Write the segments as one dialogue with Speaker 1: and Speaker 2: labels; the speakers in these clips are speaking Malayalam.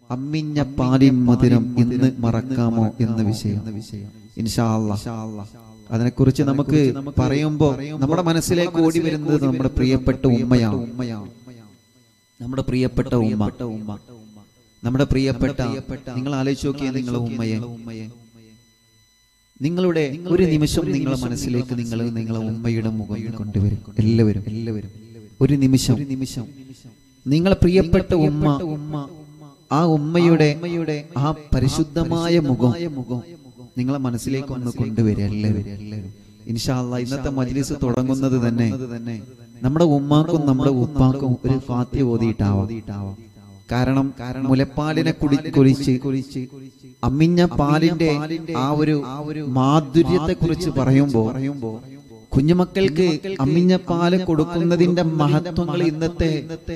Speaker 1: അമ്മിഞ്ഞ പാലിൻ മധുരം ഇന്ന് മറക്കാമോ എന്ന വിഷയം ഇൻഷാ അല്ലാ അതിനെക്കുറിച്ച് നമുക്ക് പറയുമ്പോൾ നമ്മുടെ മനസ്സിലേക്ക് ഓടി വരുന്നത് നമ്മുടെ പ്രിയപ്പെട്ട ഉമ്മയാണ് നമ്മുടെ പ്രിയപ്പെട്ട ഉമ്മ നമ്മുടെ പ്രിയപ്പെട്ട നിങ്ങൾ ആലോചിച്ച് നോക്കിയേ നിങ്ങളെ ഉമ്മയെ നിങ്ങളുടെ ഒരു നിമിഷം നിങ്ങളെ മനസ്സിലേക്ക് നിങ്ങൾ നിങ്ങളെ ഉമ്മയുടെ മുഖം കൊണ്ടുവരും എല്ലാവരും എല്ലാവരും ഒരു നിമിഷം നിമിഷം നിങ്ങളെ പ്രിയപ്പെട്ട ഉമ്മ ഉമ്മ ആ ഉമ്മയുടെ ആ പരിശുദ്ധമായ മുഖം മുഖം നിങ്ങളെ മനസ്സിലേക്ക് ഒന്ന് കൊണ്ടുവരിക എല്ലാവരും എല്ലാവരും ഇൻഷാല്ല ഇന്നത്തെ മജ്ലിസ് തുടങ്ങുന്നത് തന്നെ നമ്മുടെ ഉമ്മാക്കും നമ്മുടെ ഉപ്പാക്കും ഒരു ഫാത്യ ഓതിയിട്ടാവാം കാരണം മുലപ്പാലിനെ കുടി കുളിച്ച് കുളിച്ച് അമ്മിഞ്ഞ പാലിന്റെ ആ ഒരു മാധുര്യത്തെ കുറിച്ച് പറയുമ്പോ പറയുമ്പോ കുഞ്ഞുമക്കൾക്ക് അമ്മിഞ്ഞ പാല് കൊടുക്കുന്നതിന്റെ മഹത്വങ്ങൾ ഇന്നത്തെ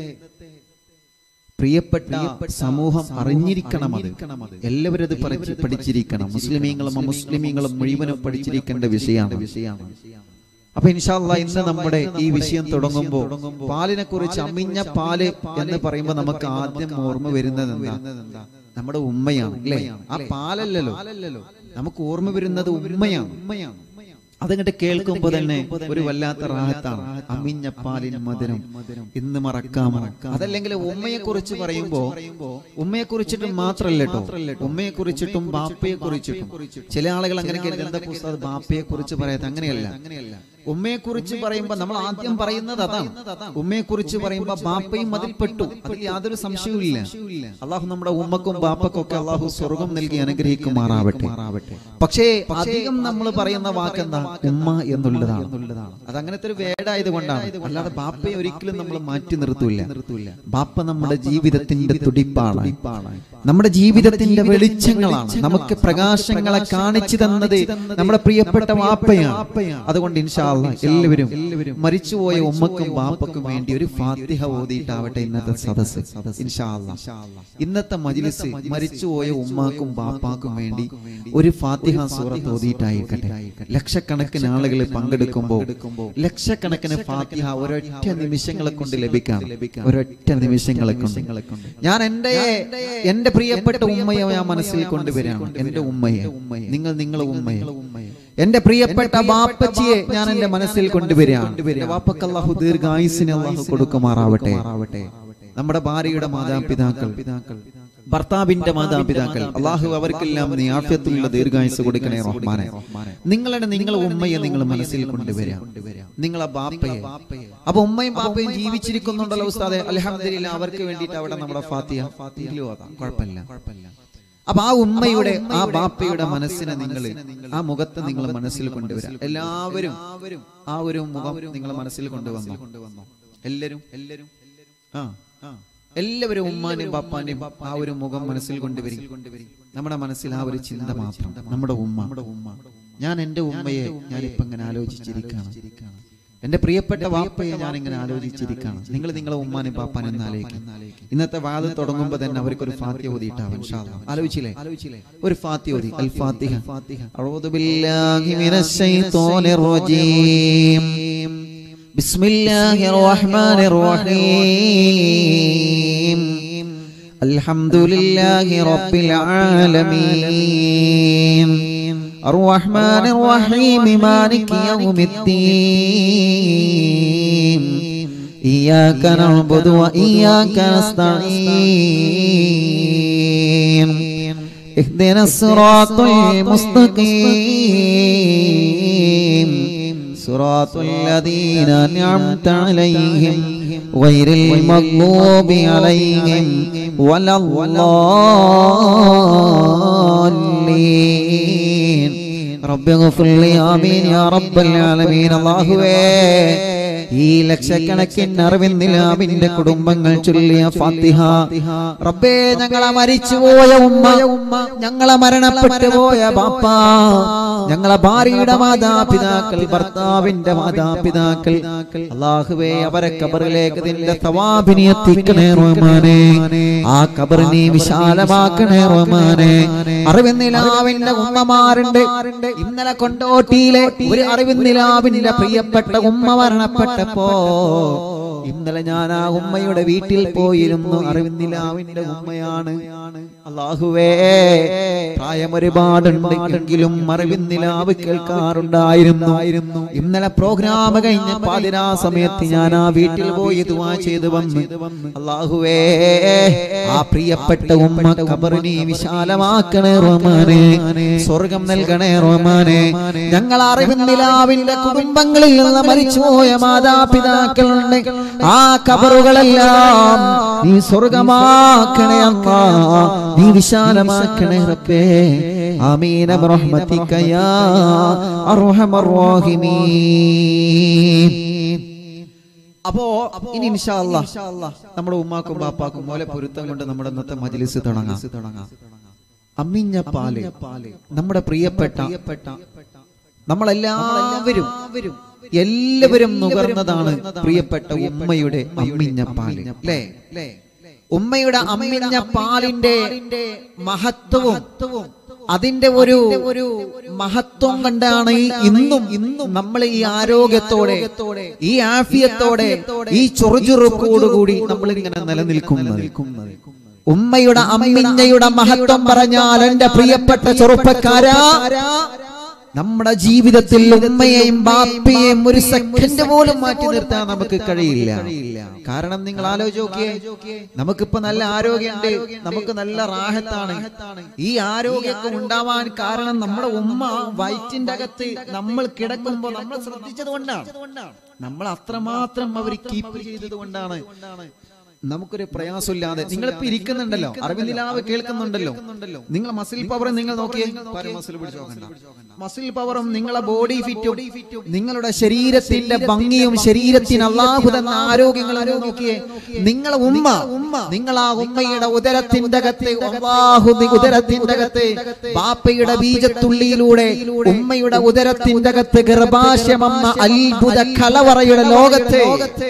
Speaker 1: പ്രിയപ്പെട്ട സമൂഹം അറിഞ്ഞിരിക്കണം അത് എല്ലാവരും അത് പഠിച്ച് പഠിച്ചിരിക്കണം മുസ്ലിമീങ്ങളും അമുസ്ലിമീങ്ങളും മുഴുവനും പഠിച്ചിരിക്കേണ്ട വിഷയമാണ് വിഷയമാണ് അപ്പൊ ഇൻഷാല്ല ഇന്ന് നമ്മുടെ ഈ വിഷയം തുടങ്ങുമ്പോൾ പാലിനെ കുറിച്ച് അമ്മിഞ്ഞ പാല് എന്ന് പറയുമ്പോൾ നമുക്ക് ആദ്യം ഓർമ്മ വരുന്നത് എന്താ നമ്മുടെ ഉമ്മയാണ് അല്ലേ ആ പാലല്ലല്ലോ നമുക്ക് ഓർമ്മ വരുന്നത് ഉമ്മയാണ് ഉമ്മയാണ് അതങ്ങോട്ട് കേൾക്കുമ്പോ തന്നെ ഒരു വല്ലാത്ത റാഹത്താണ് അമ്മിഞ്ഞ പാലിൻ മധുരം ഇന്ന് മറക്കാമോ അതല്ലെങ്കിൽ ഉമ്മയെ കുറിച്ച് പറയുമ്പോ ഉമ്മയെ കുറിച്ചിട്ടും മാത്രല്ല കേട്ടോ ഉമ്മയെ കുറിച്ചിട്ടും ബാപ്പയെ കുറിച്ചിട്ടും ചില ആളുകൾ അങ്ങനെ കരുതി എന്താ പുസ്തകം ബാപ്പയെ കുറിച്ച് പറയാത്ത അങ്ങനെയല്ല അങ്ങനെയല്ല ഉമ്മയെ കുറിച്ച് പറയുമ്പോ നമ്മൾ ആദ്യം പറയുന്നത് അതാണ് ഉമ്മയെ കുറിച്ച് പറയുമ്പോ ബാപ്പയും അതിൽ പെട്ടു അതിൽ യാതൊരു സംശയവും ഇല്ല അള്ളാഹു നമ്മുടെ ഉമ്മക്കും ബാപ്പക്കും ഒക്കെ അള്ളാഹു സ്വർഗം നൽകി അനുഗ്രഹിക്കുമാറാവട്ടെ പക്ഷേ അധികം നമ്മൾ പറയുന്ന വാക്കെന്താ ഉമ്മ എന്നുള്ളതാണ് അത് അങ്ങനത്തെ ഒരു വേടായത് കൊണ്ടാണ് അല്ലാതെ ബാപ്പയെ ഒരിക്കലും നമ്മൾ മാറ്റി നിർത്തൂല ബാപ്പ നമ്മുടെ ജീവിതത്തിന്റെ തുടിപ്പാണ് നമ്മുടെ ജീവിതത്തിന്റെ വെളിച്ചങ്ങളാണ് നമുക്ക് പ്രകാശങ്ങളെ കാണിച്ചു തന്നത് നമ്മുടെ പ്രിയപ്പെട്ട വാപ്പയാണ് അതുകൊണ്ട് ഇൻഷാ അല്ലാ എല്ലാവരും മരിച്ചുപോയ ഉമ്മക്കും ബാപ്പക്കും വേണ്ടി ഒരു ഫാത്തിഹ ഓതിയിട്ടാവട്ടെ ഇന്നത്തെ സദസ് ഇൻഷാ അല്ലാ ഇന്നത്തെ മജിലിസ് മരിച്ചുപോയ ഉമ്മാക്കും ബാപ്പാക്കും വേണ്ടി ഒരു ഫാത്തിഹ സൂറത്ത് ഓതിയിട്ടായിരിക്കട്ടെ ലക്ഷക്കണക്കിന് ആളുകൾ പങ്കെടുക്കുമ്പോൾ ലക്ഷക്കണക്കിന് ഫാത്തിഹ ഒരൊറ്റ നിമിഷങ്ങളെ കൊണ്ട് ലഭിക്കാം ഒരൊറ്റ നിമിഷങ്ങളെ കൊണ്ട് ഞാൻ എന്റെ എന്റെ പ്രിയപ്പെട്ട ഉമ്മയെ ഞാൻ മനസ്സിൽ കൊണ്ടുവരാണ് എന്റെ ഉമ്മയെ നിങ്ങൾ നിങ്ങളെ ഉമ്മയെ എന്റെ പ്രിയപ്പെട്ട ബാപ്പച്ചിയെ ഞാൻ എന്റെ മനസ്സിൽ കൊണ്ടുവരികയാണ് എന്റെ ബാപ്പക്ക് അള്ളാഹു ദീർഘായുസിനെ അള്ളാഹു കൊടുക്കുമാറാവട്ടെ നമ്മുടെ ഭാര്യയുടെ മാതാപിതാക്കൾ ഭർത്താവിന്റെ മാതാപിതാക്കൾ അള്ളാഹു അവർക്കെല്ലാം നീ ആഫ്യത്തുള്ള ദീർഘായുസ് കൊടുക്കണേ റഹ്മാനെ നിങ്ങളുടെ നിങ്ങളെ ഉമ്മയെ നിങ്ങൾ മനസ്സിൽ കൊണ്ടുവരാം നിങ്ങളെ ബാപ്പയെ അപ്പൊ ഉമ്മയും ബാപ്പയും ജീവിച്ചിരിക്കുന്നുണ്ടല്ലോ ഉസ്താദെ അലഹമില്ല അവർക്ക് വേണ്ടിയിട്ട് അവിടെ നമ്മുടെ ഫാത്തിയ ഫാത്തിയിലോ അതാ കുഴപ്പമില്ല അപ്പൊ ആ ഉമ്മയുടെ ആ ബാപ്പയുടെ മനസ്സിനെ നിങ്ങൾ ആ മുഖത്ത് നിങ്ങൾ മനസ്സിൽ കൊണ്ടുവരാം എല്ലാവരും ആ ഒരു മുഖം നിങ്ങൾ മനസ്സിൽ കൊണ്ടുവന്നു എല്ലാരും എല്ലാരും ആ ആ എല്ലാവരും ഉമ്മാനെയും ബാപ്പാനെയും ആ ഒരു മുഖം മനസ്സിൽ കൊണ്ടുവരും നമ്മുടെ മനസ്സിൽ ആ ഒരു ചിന്ത മാത്രം നമ്മുടെ ഉമ്മ നമ്മുടെ ഉമ്മ ഞാൻ എന്റെ ഉമ്മയെ ഞാൻ ഇപ്പൊ ഇങ്ങനെ ആലോചിച്ചിരിക്കുകയാണ് എന്റെ പ്രിയപ്പെട്ട വാപ്പയെ ഞാൻ ഇങ്ങനെ ആലോചിച്ചിരിക്കുകയാണ് നിങ്ങൾ നിങ്ങളെ ഉമ്മാനും പാപ്പാനും എന്ന് ആലോചിക്കും ഇന്നത്തെ വാദം തുടങ്ങുമ്പോൾ തന്നെ അവർക്ക് ഒരു ഫാത്തിയ ഓതിയിട്ടാവും ആലോചിച്ചില്ലേ ഒരു ഫാത്തിയ ഓതി അൽ ഫാത്തിഹ അഊദു ബില്ലാഹി മിനശ് ശൈത്വാനിർ റജീം بسم الله الرحمن الرحيم الحمد لله رب العالمين الرحمن الرحيم مالك يوم الدين إياك نعبد وإياك نستعين اهدنا الصراط المستقيم صراط الذين أنعمت عليهم غير المغضوب عليهم ولا الضالين رب اغفر لي آمين يا رب العالمين الله ഈ ലക്ഷക്കണക്കിന് അറിവിന്ദിലാവിന്റെ കുടുംബങ്ങൾ ചൊല്ലിയ ഫാത്തിഹ റബ്ബേ ഞങ്ങളെ മരിച്ചുപോയ ഉമ്മ ഞങ്ങളെ മരണപ്പെട്ടു പോയ ബാപ്പ ഞങ്ങളെ ഭാര്യയുടെ മാതാപിതാക്കൾ ഭർത്താവിന്റെ മാതാപിതാക്കൾ അള്ളാഹുവേ അവരെ കബറിലേക്ക് നിന്റെ സവാബിനി എത്തിക്കണേ റഹ്മാനെ ആ കബറിനെ വിശാലമാക്കണേ റഹ്മാനെ അറിവിന്ദിലാവിന്റെ ഉമ്മമാരുണ്ട് ഇന്നലെ കൊണ്ടോട്ടിയിലെ ഒരു അറിവിന്ദിലാവിന്റെ പ്രിയപ്പെട്ട ഉമ്മ മരണപ്പെട്ടപ്പോ ഇന്നലെ ഞാൻ ആ ഉമ്മയുടെ വീട്ടിൽ പോയിരുന്നു അറിവിന്ദിലാവിന്റെ ഉമ്മയാണ് അള്ളാഹുവേ പ്രായം ഒരുപാടുണ്ട് എങ്കിലും അറിവിന്ദിലാവ് കേൾക്കാറുണ്ടായിരുന്നു ഇന്നലെ പ്രോഗ്രാം കഴിഞ്ഞ പാതിരാ സമയത്ത് ഞാൻ ആ വീട്ടിൽ പോയി ദുആ ചെയ്ത് വന്ന് അള്ളാഹുവേ ആ പ്രിയപ്പെട്ട ഉമ്മ കബറിനെ വിശാലമാക്കണേ റഹ്മാനെ സ്വർഗം നൽകണേ റഹ്മാനെ ഞങ്ങൾ അറിവിന്ദിലാവിന്റെ കുടുംബങ്ങളിൽ നിന്ന് മരിച്ചുപോയ മാതാപിതാക്കളുണ്ട് ആ കബറുകളെല്ലാം നീ സ്വർഗമാക്കണേ അല്ലാ നീ വിശാലമാക്കണേ റബ്ബേ ആമീന ബിറഹ്മതിക യാ അർഹമർ റഹീമീൻ അപ്പോ ഇനി ഇൻഷാ അല്ലാ നമ്മുടെ ഉമ്മാക്കും ബാപ്പാക്കും മോലെ പൊരുത്തം കൊണ്ട് നമ്മുടെ ഇന്നത്തെ മജ്ലിസ് തുടങ്ങാം അമ്മിഞ്ഞ പാല് നമ്മുടെ പ്രിയപ്പെട്ട നമ്മളെല്ലാവരും എല്ലാവരും നുകർന്നതാണ് പ്രിയപ്പെട്ട ഉമ്മയുടെ അമ്മിഞ്ഞ പാല് അല്ലേ ഉമ്മയുടെ അമ്മിഞ്ഞ പാലിന്റെ മഹത്വവും അതിന്റെ ഒരു ഒരു മഹത്വം കണ്ടാണ് ഈ ഇന്നും ഇന്നും നമ്മൾ ഈ ആരോഗ്യത്തോടെ ഈ ആഫിയത്തോടെ ഈ ചൊറുചുറുക്കോടുകൂടി നമ്മൾ ഇങ്ങനെ നിലനിൽക്കുന്നത് ഉമ്മയുടെ അമ്മിഞ്ഞയുടെ മഹത്വം പറഞ്ഞാൽ എന്റെ പ്രിയപ്പെട്ട ചെറുപ്പക്കാരാ നമ്മുടെ ജീവിതത്തിൽ ഉമ്മയെയും ബാപ്പയെയും ഒരു സെക്കൻഡ് പോലും മാറ്റി നിർത്താൻ നമുക്ക് കഴിയില്ല കാരണം നിങ്ങൾ ആലോചിച്ച് നോക്കിയേ നമുക്കിപ്പോ നല്ല ആരോഗ്യമുണ്ട് നമുക്ക് നല്ല റാഹത്താണ് ഈ ആരോഗ്യമൊക്കെ ഉണ്ടാവാൻ കാരണം നമ്മുടെ ഉമ്മ വയറ്റിന്റെ അകത്ത് നമ്മൾ കിടക്കുമ്പോ നമ്മൾ ശ്രദ്ധിച്ചത് കൊണ്ടാണ് നമ്മൾ അത്രമാത്രം അവർ കീപ്പ് ചെയ്തത് കൊണ്ടാണ് നമുക്കൊരു പ്രയാസമില്ലാതെ നിങ്ങൾ ഇപ്പൊ ഇരിക്കുന്നുണ്ടല്ലോ അറിവിന്ദിലാവ് കേൾക്കുന്നുണ്ടല്ലോ നിങ്ങൾ മസിൽ പവർ നിങ്ങൾ നോക്കിയേ മസിൽ പിടിച്ച് നോക്കണ്ട മസിൽ പവറും നിങ്ങളെ ബോഡി ഫിറ്റും നിങ്ങളുടെ ശരീരത്തിന്റെ ഭംഗിയും ശരീരത്തിന് അള്ളാഹു തന്ന ആരോഗ്യങ്ങളും നോക്കിയേ നിങ്ങളെ ഉമ്മ ഉമ്മ നിങ്ങൾ ആ ഉമ്മയുടെ ഉദരത്തിന്റെ അകത്ത് അള്ളാഹു നി- ഉദരത്തിന്റെ അകത്ത് ബാപ്പയുടെ ബീജത്തുള്ളിയിലൂടെ ഉമ്മയുടെ ഉദരത്തിന്റെ അകത്ത് ഗർഭാശയമെന്ന അത്ഭുത കലവറയുടെ ലോകത്തെ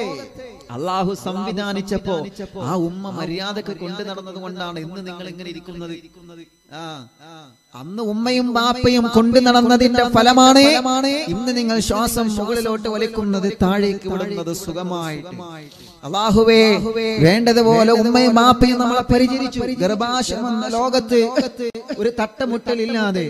Speaker 1: അള്ളാഹു സംവിധാനിച്ചപ്പോ ആ ഉമ്മ മര്യാദക്ക് കൊണ്ടു നടന്നത് കൊണ്ടാണ് ഇന്ന് നിങ്ങൾ ഇങ്ങനെ ഇരിക്കുന്നത് ആ അന്ന് ഉമ്മയും ബാപ്പയും കൊണ്ടു നടന്നതിന്റെ ഫലമാണ് ഇന്ന് നിങ്ങൾ ശ്വാസം മുകളിലോട്ട് വലിക്കുന്നത് താഴേക്ക് വിടുന്നത് സുഖമായിട്ട് അള്ളാഹുവേ വേണ്ടതുപോലെ ഉമ്മയും ബാപ്പയും നമ്മളെ പരിചരിച്ചു ഗർഭാശയം എന്ന ലോകത്ത് ഒരു തട്ടമുട്ടലില്ലാതെ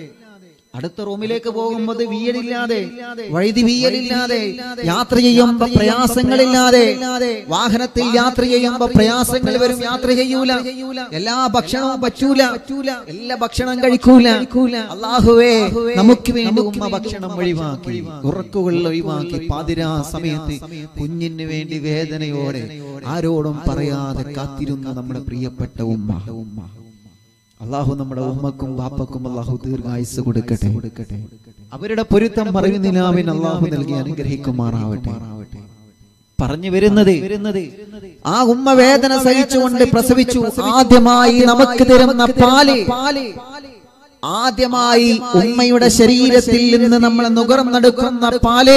Speaker 1: അടുത്ത റൂമിലേക്ക് പോകുമ്പോൾ വീടില്ലാതെ വഴുതി വീയലില്ലാതെ യാത്ര ചെയ്യുമ്പോ പ്രയാസങ്ങളില്ലാതെ വാഹനത്തിൽ യാത്ര ചെയ്യുമ്പോ പ്രയാസങ്ങൾ വരും യാത്ര ചെയ്യൂല എല്ലാ ഭക്ഷണവും പറ്റൂല എല്ലാ ഭക്ഷണം കഴിക്കൂല അള്ളാഹുവേ നമുക്ക് വേണ്ടി ഉമ്മ ഭക്ഷണം ഒഴിവാക്കി ഉറക്കുകൾ ഒഴിവാക്കി പാതിരാ സമയത്ത് കുഞ്ഞിന് വേണ്ടി വേദനയോടെ ആരോടും പറയാതെ കാത്തിരുന്ന നമ്മുടെ പ്രിയപ്പെട്ട ഉമ്മ ഉമ്മ അള്ളാഹു നമ്മുടെ ഉമ്മക്കും ബാപ്പക്കും അള്ളാഹു ദീർഘായുസ് കൊടുക്കട്ടെ അവരുടെ പൊരുത്തം പറയുന്നില്ലാവിൻ അള്ളാഹു നൽകി അനുഗ്രഹിക്കുമാറാവട്ടെ പറഞ്ഞു വരുന്നത് ആ ഉമ്മ വേദന സഹിച്ചുകൊണ്ട് പ്രസവിച്ചു ആദ്യമായി നമുക്ക് തരുന്ന പാല് ആദ്യമായി ഉമ്മയുടെ ശരീരത്തിൽ നിന്ന് നമ്മൾ നുകർന്നെടുക്കുന്ന പാല്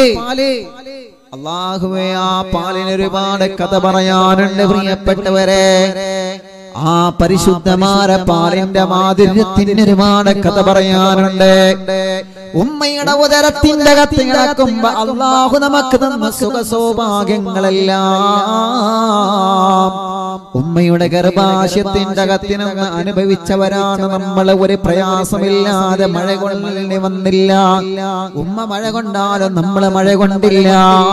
Speaker 1: അള്ളാഹുവേ ആ പാലിന് ഒരുപാട് കഥ പറയാനുണ്ട് പ്രിയപ്പെട്ടവരെ ആ പരിശുദ്ധമായ പാലിന്റെ മാധുര്യത്തിന് ഒരുപാട് കഥ പറയാനുണ്ട് ഉമ്മയുടെ ഉദരത്തിന്റെ അകത്ത് കിടക്കുമ്പോ അള്ളാഹു നമുക്ക് തന്ന സുഖ സൗഭാഗ്യങ്ങളെല്ലാം ഉമ്മയുടെ ഗർഭാശയത്തിന്റെ അകത്ത് നിന്ന് അനുഭവിച്ചവരാണ് നമ്മൾ ഒരു പ്രയാസമില്ലാതെ മഴ കൊള്ളി വന്നില്ല ഉമ്മ മഴ കൊണ്ടാലും നമ്മൾ മഴ കൊണ്ടില്ല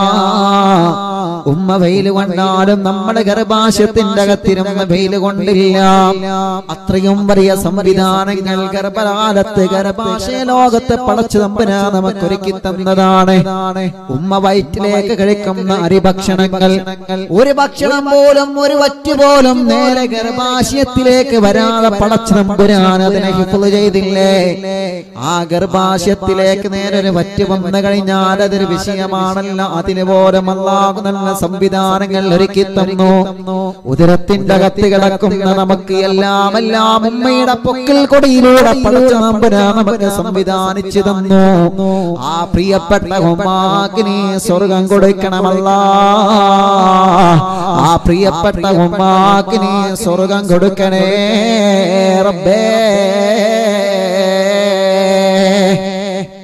Speaker 1: ഉമ്മ വെയിൽ കൊണ്ടാലും നമ്മുടെ ഗർഭാശയത്തിന്റെ അകത്തിരുന്ന് വെയിൽ കൊണ്ടില്ല അത്രയും വലിയ സംവിധാനങ്ങൾ ഗർഭകാലത്ത് ഗർഭാശയ ലോകത്ത് പടച്ചു തമ്പനാ നമുക്ക് ഒരുക്കി തന്നതാണ് ഉമ്മ വയറ്റിലേക്ക് കഴിക്കുന്ന അരിഭക്ഷണങ്ങൾ ഒരു ഭക്ഷണം പോലും ഒരു വറ്റ് പോലും നേരെ ഗർഭാശയത്തിലേക്ക് വരാതെ പടച്ചു തമ്പുരാൻ അതിനെ ഹിഫ്ള് ചെയ്തില്ലേ ആ ഗർഭാശയത്തിലേക്ക് നേരെ ഒരു വറ്റ് വന്നു കഴിഞ്ഞാൽ അതൊരു വിഷയമാണല്ലോ അതിന് പോലും അല്ലാഹു നല്ല സംവിധാനങ്ങൾ ഒരുക്കി തന്നു ഉദരത്തിന്റെ അകത്ത് കിടക്കുന്ന നമുക്ക് എല്ലാം എല്ലാം ഉമ്മയുടെ പൊക്കിൽ കൊടിയിലൂടെ പടച്ച നമ്പുരാ നമുക്ക് സംവിധാനിച്ചു തന്നു ആ പ്രിയപ്പെട്ട ഉമ്മാക്കിനി സ്വർഗം കൊടുക്കണമല്ല ആ പ്രിയപ്പെട്ട ഉമ്മാക്കിനി സ്വർഗം കൊടുക്കണേ റബ്ബേ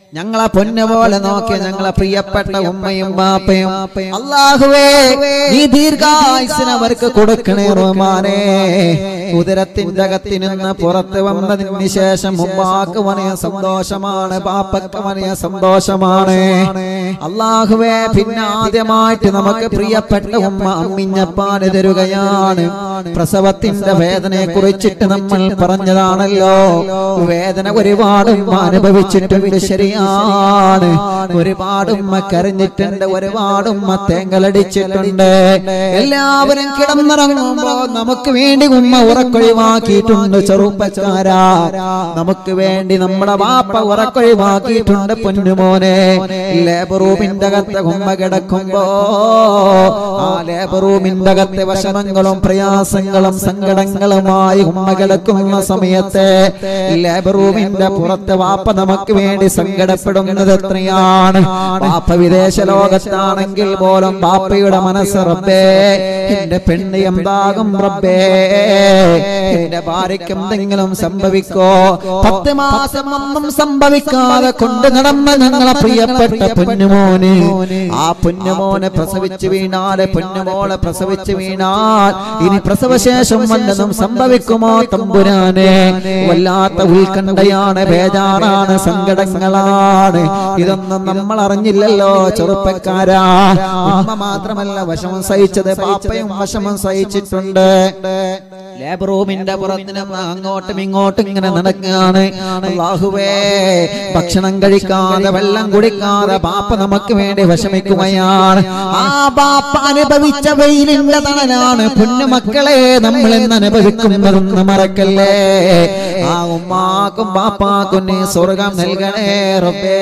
Speaker 1: ഞങ്ങളെ പൊന്നു പോലെ നോക്കിയ ഞങ്ങളെ പ്രിയപ്പെട്ട ഉമ്മയും ബാപ്പയും അള്ളാഹുവേ നീ ദീർഘായുസിന് അവർക്ക് കൊടുക്കണേ റഹ്മാനേ ഉദരത്തിന്റെ അകത്ത് നിന്ന് പുറത്ത് വന്നതിന് ശേഷം ഉമ്മാക്ക് വലിയ സന്തോഷമാണ് ബാപ്പക്ക് വലിയ സന്തോഷമാണ് അള്ളാഹുവേ പിന്നെ ആദ്യമായിട്ട് നമുക്ക് പ്രിയപ്പെട്ട ഉമ്മ അമ്മിഞ്ഞപ്പാല് തരുകയാണ് പ്രസവത്തിന്റെ വേദനയെ കുറിച്ചിട്ട് നമ്മൾ പറഞ്ഞതാണല്ലോ വേദന ഒരുപാട് ഉമ്മ അനുഭവിച്ചിട്ടുണ്ട് ശരിയാണ് ഒരുപാട് ഉമ്മ കരഞ്ഞിട്ടുണ്ട് ഒരുപാട് ഉമ്മ തേങ്ങലടിച്ചിട്ടുണ്ട് എല്ലാവരും കിടന്നിറങ്ങുമ്പോ നമുക്ക് വേണ്ടി ഉമ്മ ഉറക്കൊഴിവാക്കിയിട്ടുണ്ട് ചെറുപ്പക്കാരാ നമുക്ക് വേണ്ടി നമ്മുടെ വാപ്പ ഉറക്കൊഴിവാക്കിയിട്ടുണ്ട് പൊന്നുമോനെ ലേബർ റൂമിന്റെ അകത്ത് ഉമ്മ കിടക്കുമ്പോ ആ ലേബർ റൂമിന്റെ അകത്തെ വിഷമങ്ങളും പ്രയാസങ്ങളും സങ്കടങ്ങളുമായി ഉമ്മ കിടക്കുന്ന സമയത്ത് ലേബർ റൂമിന്റെ പുറത്ത് വാപ്പ നമുക്ക് വേണ്ടി സങ്കടപ്പെടുന്നത് എത്രയാണ് വാപ്പ വിദേശ ലോകത്താണെങ്കിൽ പോലും ബാപ്പയുടെ മനസ്സ് റബ്ബേ എന്റെ പെണ്ണ് എന്താകും റബ്ബേ എന്റെ ഭാര്യയ്ക്ക് എന്തെങ്കിലും സംഭവിക്കോ പത്ത് മാസം ഒന്നും സംഭവിക്കാതെ കൊണ്ട് നടന്ന ഞങ്ങളെ പ്രിയപ്പെട്ട പൊന്നുമോന് ആ പൊന്നുമോനെ പ്രസവിച്ച് വീണാല് പൊന്നുമോളെ പ്രസവിച്ച് വീണാൽ ഇനി പ്രസവശേഷം വല്ലതും സംഭവിക്കുമോ തമ്പുരാനെ വല്ലാത്ത ഉത്കണ്ഠയാണ് ബേജാറാണ് സങ്കടങ്ങളാണ് ഇതൊന്നും നമ്മൾ അറിഞ്ഞില്ലല്ലോ ചെറുപ്പക്കാരാ ഉമ്മ മാത്രമല്ല വിഷമം സഹിച്ചത് പാപ്പയും വിഷമം സഹിച്ചിട്ടുണ്ട് ലേബർ റൂമിന്റെ പുറത്തിന് അങ്ങോട്ടും ഇങ്ങോട്ടും ഇങ്ങനെ നടക്കുകയാണ് അല്ലാഹുവേ ഭക്ഷണം കഴിക്കാതെ വെള്ളം കുടിക്കാതെ ബാപ്പ നമുക്ക് വേണ്ടി വിഷമിക്കുകയാണ് ആ ബാപ്പ അനുഭവിച്ച വെയിലിന്റെ തണലാണ് പൊന്നുമക്കളെ നമ്മൾ ഇന്ന് അനുഭവിക്കുന്നതെന്ന് മറക്കല്ലേ ആ ഉമ്മാക്കും ബാപ്പാക്കും നീ സ്വർഗം നൽകണേ റബ്ബേ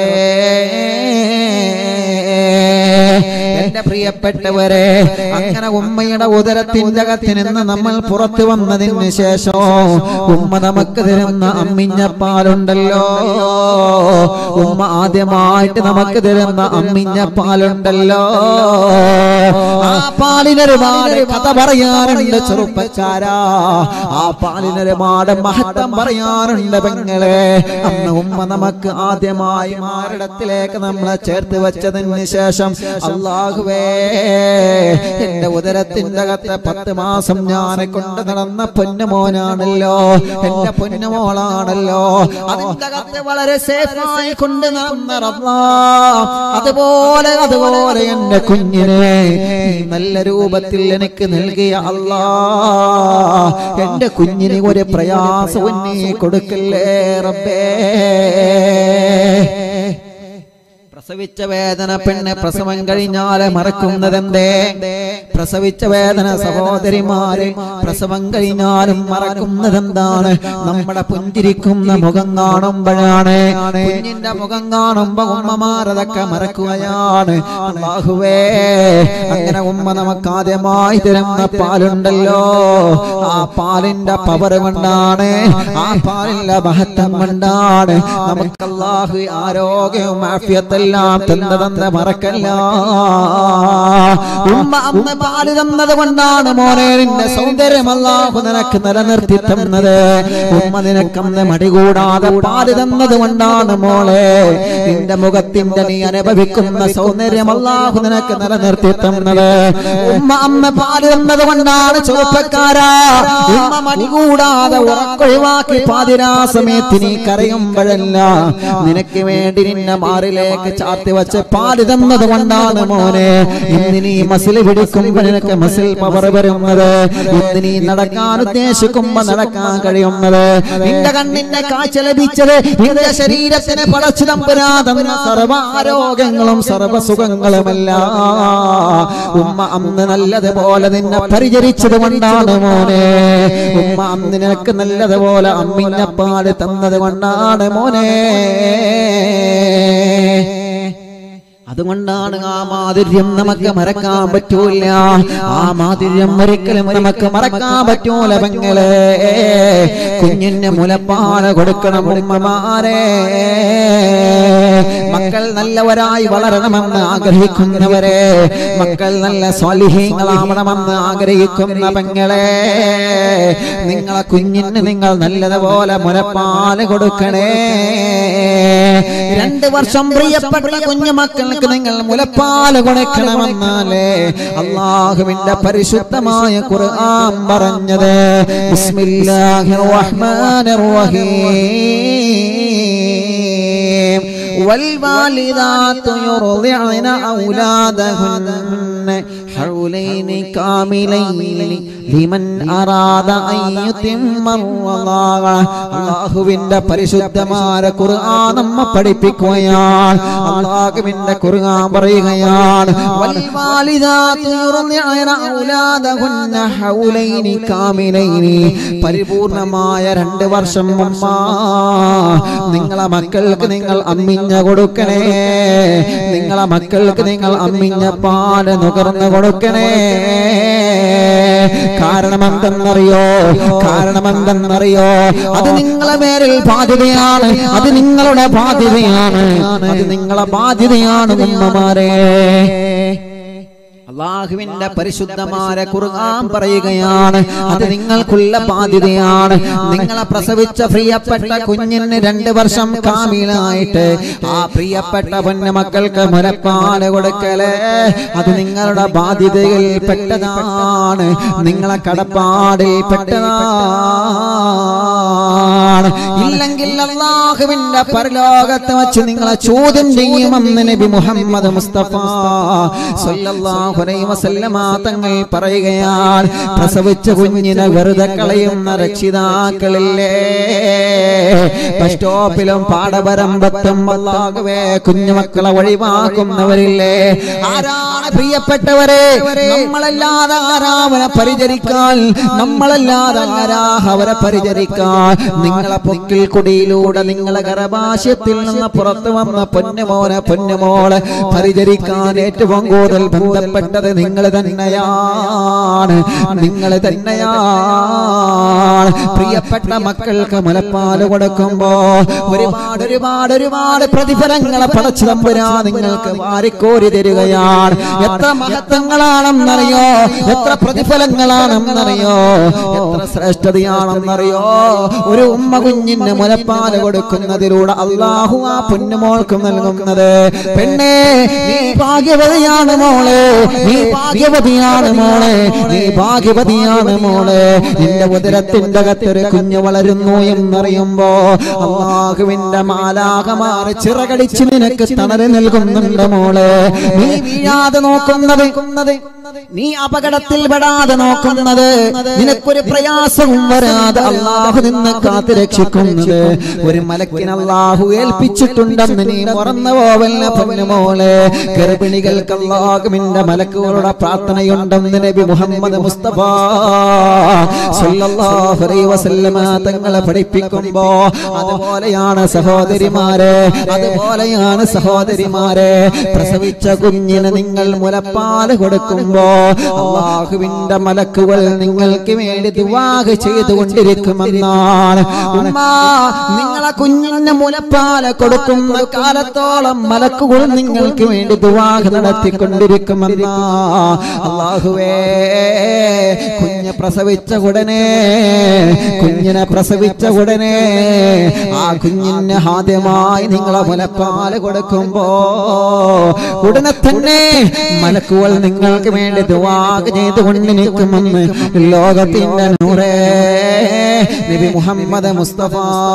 Speaker 1: എന്റെ പ്രിയപ്പെട്ടവരെ അങ്ങനെ ഉമ്മയുടെ ഉദരത്തിന്റെ അകത്ത് നിന്ന് നമ്മൾ പുറത്തു വന്നതിന് ശേഷം ഉമ്മ നമുക്ക് തരുന്ന അമ്മിഞ്ഞപ്പാലുണ്ടല്ലോ ഉമ്മ ആദ്യമായിട്ട് നമുക്ക് തരുന്ന അമ്മിഞ്ഞപ്പാലുണ്ടല്ലോ ആ പാലിനൊരുപാട് കഥ പറയാറുണ്ട് ചെറുപ്പക്കാരാ ആ പാലിനൊരുപാട് മഹത്വം പറയാറുണ്ട് പെങ്ങളെ അന്ന് ഉമ്മ നമുക്ക് ആദ്യമായി മാറിടത്തിലേക്ക് നമ്മളെ ചേർത്ത് വെച്ചതിന് ശേഷം അള്ളാഹുവേ എന്റെ ഉദരത്തിന്റെ അകത്ത് പത്ത് മാസം ഞാൻ കൊണ്ട് നടന്ന പൊന്നുമോനാണല്ലോ എന്റെ പൊന്നുമോളാണല്ലോ അതിന്റെ അകത്ത് വളരെ സേഫായി കൊണ്ട് നടന്ന റബ്ബാ. അതുപോലെ അതുപോലെ എന്റെ കുഞ്ഞിനെ നീ നല്ല രൂപത്തിൽ എനിക്ക് നൽകിയ അല്ലാ എന്റെ കുഞ്ഞിന് ഒരു പ്രയാസവും നീ കൊടുക്കല്ലേ റബ്ബേ പ്രസവിച്ച വേദന പെണ്ണ് പ്രസവം കഴിഞ്ഞാല് മറക്കുന്നതെന്തേ പ്രസവിച്ച വേദന സഹോദരിമാര് പ്രസവം കഴിഞ്ഞാലും മറക്കുന്നതെന്താണ് നമ്മുടെ പുഞ്ചിരിക്കുന്ന മുഖം കാണുമ്പോഴാണ് കുഞ്ഞിന്റെ മുഖം കാണുമ്പോ ഉമ്മമാരതൊക്കെ മറക്കുകയാണ് അല്ലാഹുവേ അങ്ങനെ ഉമ്മ നമുക്ക് ആദ്യമായി തരുന്ന പാലുണ്ടല്ലോ ആ പാലിന്റെ പവർ കൊണ്ടാണ് ആ പാലിന്റെ മഹത്വം കൊണ്ടാണ് നമുക്ക് അല്ലാഹു ആരോഗ്യവും ആഫിയത്തെല്ലാം തന്നതെന്ന് മറക്കല്ല ഉമ്മ അന്ന് പാല് തന്നത് കൊണ്ടാണ് മോനെ നിന്റെ സൗന്ദര്യം അല്ലാഹു നിനക്ക് നിലനിർത്തി തന്നത് ഉമ്മ നിനക്കന്ന് മടികൂടാതെ പാല് തന്നത് കൊണ്ടാണ് മോളെ നിന്റെ മുഖത്തിന്റെ നീ അനുഭവിക്കുന്ന സൗന്ദര്യം അല്ലാഹു നിനക്ക് നിലനിർത്തി തന്നത് ഉമ്മ അന്ന് പാല് തന്നത് കൊണ്ടാണ് ചെറുപ്പക്കാരാ ഉമ്മ മടികൂടാതെ ഉറക്കൊഴിവാക്കി പാതിരാ സമയത്ത് നീ കരയുമ്പോഴല്ല നിനക്ക് വേണ്ടി നിന്നെ മാറിലേക്ക് ചാർത്തി വെച്ച് പാല് തന്നത് കൊണ്ടാണ് മോനെ ഇന്ന് നീ മസിൽ പിടിക്കുമ്പോ നിനക്ക് മസിൽ പവർ വരുന്നത് ഇന്ന് നീ നടക്കാൻ ഉദ്ദേശിക്കുമ്പോ നടക്കാൻ കഴിയുന്നത് നിന്റെ കണ്ണിന്റെ കാഴ്ച ലഭിച്ചത് നിന്റെ ശരീരത്തിന് പടച്ചു തമ്പുരാതന്ന സർവ ആരോഗ്യങ്ങളും സർവ സുഖങ്ങളുമല്ല ഉമ്മ അന്ന് നല്ലതുപോലെ നിന്നെ പരിചരിച്ചത് കൊണ്ടാണ് മോനെ ഉമ്മ അന്ന് നിനക്ക് നല്ലതുപോലെ അമ്മിഞ്ഞപ്പാട് തന്നത് കൊണ്ടാണ് മോനെ അതുകൊണ്ടാണ് ആ മാധുര്യം നമുക്ക് മറക്കാൻ പറ്റൂല ആ മാധുര്യം ഒരിക്കലും നമുക്ക് മറക്കാൻ പറ്റൂല പെങ്ങളെ കുഞ്ഞിന് മുലപ്പാല കൊടുക്കണം ഉമ്മമാരെ മക്കൾ നല്ലവരായി വളരണമെന്ന് ആഗ്രഹിക്കുന്നവരെ മക്കൾ നല്ല സ്വാലിഹീങ്ങളാവണമെന്ന് ആഗ്രഹിക്കുന്ന പെങ്ങളെ നിങ്ങളെ കുഞ്ഞിന് നിങ്ങൾ നല്ലതുപോലെ മുലപ്പാല് കൊടുക്കണേ രണ്ട് വർഷം പ്രിയപ്പെട്ട കുഞ്ഞുമക്കൾക്ക് നിങ്ങൾ മുലപ്പാല് കൊടുക്കണമെന്നാലേ അള്ളാഹുവിന്റെ പരിശുദ്ധമായ ഖുർആൻ പറഞ്ഞത് ബിസ്മില്ലാഹിർ റഹ്മാനിർ റഹീം والوالدات يرضعن أولادهن حولين كاملين لمن أراد أن يتم الرضاعة അള്ളാഹുവിന്റെ പരിശുദ്ധമായ ഖുർആൻ നമ്മ പഠിപ്പിക്കുകയാണ് അള്ളാഹുവിന്റെ ഖുർആൻ പറയുകയാണ് വൽവാലിദാത്തു യുർദിഅന ഔലാദഹുന്ന ഹൗലൈനി കാമിലൈനി പരിപൂർണമായ രണ്ട് വർഷം ഉമ്മ നിങ്ങളെ മക്കൾക്ക് നിങ്ങൾ അമ്മിഞ്ഞ കൊടുക്കണേ നിങ്ങളെ മക്കൾക്ക് നിങ്ങൾ അമ്മിഞ്ഞ പാല് നുകർന്നു കൊടുക്കണേ കാരണം എന്തെന്നറിയോ കാരണം എന്തെന്നറിയോ അത് നിങ്ങളെ മേലിൽ ബാധ്യതയാണ് അത് നിങ്ങളുടെ ബാധ്യതയാണ് അത് നിങ്ങളെ ബാധ്യതയാണ് ഉമ്മമാരെ അള്ളാഹുവിന്റെ പരിശുദ്ധമായ ഖുർആൻ പറയുകയാണ് അത് നിങ്ങൾക്കുള്ള ബാധ്യതയാണ് നിങ്ങളെ പ്രസവിച്ച പ്രിയപ്പെട്ട കുഞ്ഞിന് രണ്ട് വർഷം കാമിലായിട്ട് ആ പ്രിയപ്പെട്ട പൊന്ന മക്കൾക്ക് മുലപ്പാല് കൊടുക്കല് അത് നിങ്ങളുടെ ബാധ്യതയിൽ പെട്ടതാണ് നിങ്ങളെ കടപ്പാടിൽ പെട്ടതാണ് ഇല്ലെങ്കിൽ അള്ളാഹുവിന്റെ പരലോകത്ത് വെച്ച് നിങ്ങളെ ചോദ്യം ചെയ്യുമെന്ന് നബി മുഹമ്മദ് മുസ്തഫ സല്ലല്ലാഹു അലൈഹി വസല്ലമ തങ്ങൾ പറയുകയാണ് പ്രസവിച്ച കുഞ്ഞിനെ വെറുതെ കളയുന്ന രക്ഷിതാക്കളില്ലേ ബസ് സ്റ്റോപ്പിലും പാടപരമ്പത്തും അല്ലാഹുവേ കുഞ്ഞുമക്കളെ ഒഴിവാക്കുന്നവരില്ലേ ആരാണ് പ്രിയപ്പെട്ടവരെ നമ്മളല്ലാതെ ആരാ അവനെ പരിചരിക്കാൻ നമ്മളല്ലാതെ ആരാ അവരെ പരിചരിക്കാൻ നിങ്ങളെ പൊക്കിൽ കുടിയിലൂടെ നിങ്ങളെ ഗർഭാശയത്തിൽ നിന്ന് പുറത്തു വന്ന പൊന്നുമോനെ പൊന്നുമോളെ പരിചരിക്കാൻ ഏറ്റവും കൂടുതൽ ബന്ധപ്പെട്ടത് നിങ്ങൾ തന്നെയാണ് നിങ്ങൾ തന്നെയാണ് പ്രിയപ്പെട്ട മക്കൾക്ക് മുലപ്പാല് കൊടുക്കുമ്പോ ഒരുപാട് ഒരുപാട് ഒരുപാട് പ്രതിഫലങ്ങളെ പടച്ചു തമ്പുരാ നിങ്ങൾക്ക് വാരിക്കോരി തരികയാണ് എത്ര മഹത്വങ്ങളാണെന്നറിയോ എത്ര പ്രതിഫലങ്ങളാണെന്നറിയോ എത്ര ശ്രേഷ്ഠതയാണെന്നറിയോ ഒരു ഉമ്മ കുഞ്ഞിന് മുലപ്പാല് കൊടുക്കുന്നതിലൂടെ അള്ളാഹു ആ പൊന്നുമോൾക്ക് നൽകുന്നത് പെണ്ണേ നീ ഭാഗ്യവതിയാണ് മോളെ നീ ഭാഗ്യവതിയാണ് മോളെ നീ ഭാഗ്യവതിയാണ് മോളെ നിന്റെ ഉദരത്തിന്റെ അകത്തൊരു കുഞ്ഞ് വളരുന്നു എന്നറിയുമ്പോ അള്ളാഹുവിന്റെ മാലാകമാറി ചിറകടിച്ച് നിനക്ക് തണല് നൽകുന്നുണ്ട് മോളെ നീ വീഴാതെ നോക്കുന്നത് നീ അപകടത്തിൽ പെടാതെ നോക്കുന്നത് നിനക്കൊരു പ്രയാസവും വരാതെ അള്ളാഹു നിന്ന് കാത്തു രക്ഷിക്കുന്നത് ഒരു മലക്കിന് അള്ളാഹു ഏൽപ്പിച്ചിട്ടുണ്ടെന്ന് നീ മറന്നു പോവല്ല പൊന്നുമോളെ ഗർഭിണികൾക്ക് അള്ളാഹുവിന്റെ മലക്കുകളുടെ പ്രാർത്ഥനയുണ്ടെന്ന് നബി മുഹമ്മദ് മുസ്തഫ സല്ലല്ലാഹു അലൈഹി വസല്ലമ തങ്ങളെ പഠിപ്പിക്കുമ്പോ അതുപോലെയാണ് സഹോദരിമാരെ അതുപോലെയാണ് സഹോദരിമാരെ പ്രസവിച്ച കുഞ്ഞിന് നിങ്ങൾ മുലപ്പാല് കൊടുക്കുമ്പോ അള്ളാഹുവിന്റെ മലക്കുകൾ നിങ്ങൾക്ക് വേണ്ടി ദുവാഹ് ചെയ്തുകൊണ്ടിരിക്കുമെന്നാണ് ഉമ്മ നിങ്ങളെ കുഞ്ഞിന് മുലപ്പാല് കൊടുക്കുന്ന കാലത്തോളം മലക്കുകൾ നിങ്ങൾക്ക് വേണ്ടി ദുവാഹ് നടത്തിക്കൊണ്ടിരിക്കുമെന്നാ അള്ളാഹുവേ കുഞ്ഞ് പ്രസവിച്ച ഉടനെ കുഞ്ഞിനെ പ്രസവിച്ച ഉടനെ ആ കുഞ്ഞിന് ആദ്യമായി നിങ്ങളെ മുലപ്പാല് കൊടുക്കുമ്പോ ഉടനെ തന്നെ മലക്കുകൾ നിങ്ങൾക്ക് വേണ്ടി ദുവാഗ് ചെയ്തുകൊണ്ട് നിൽക്കുമെന്ന് ലോകത്തിന്റെ നൂറേ നബി മുഹമ്മദ് മുസ്തഫ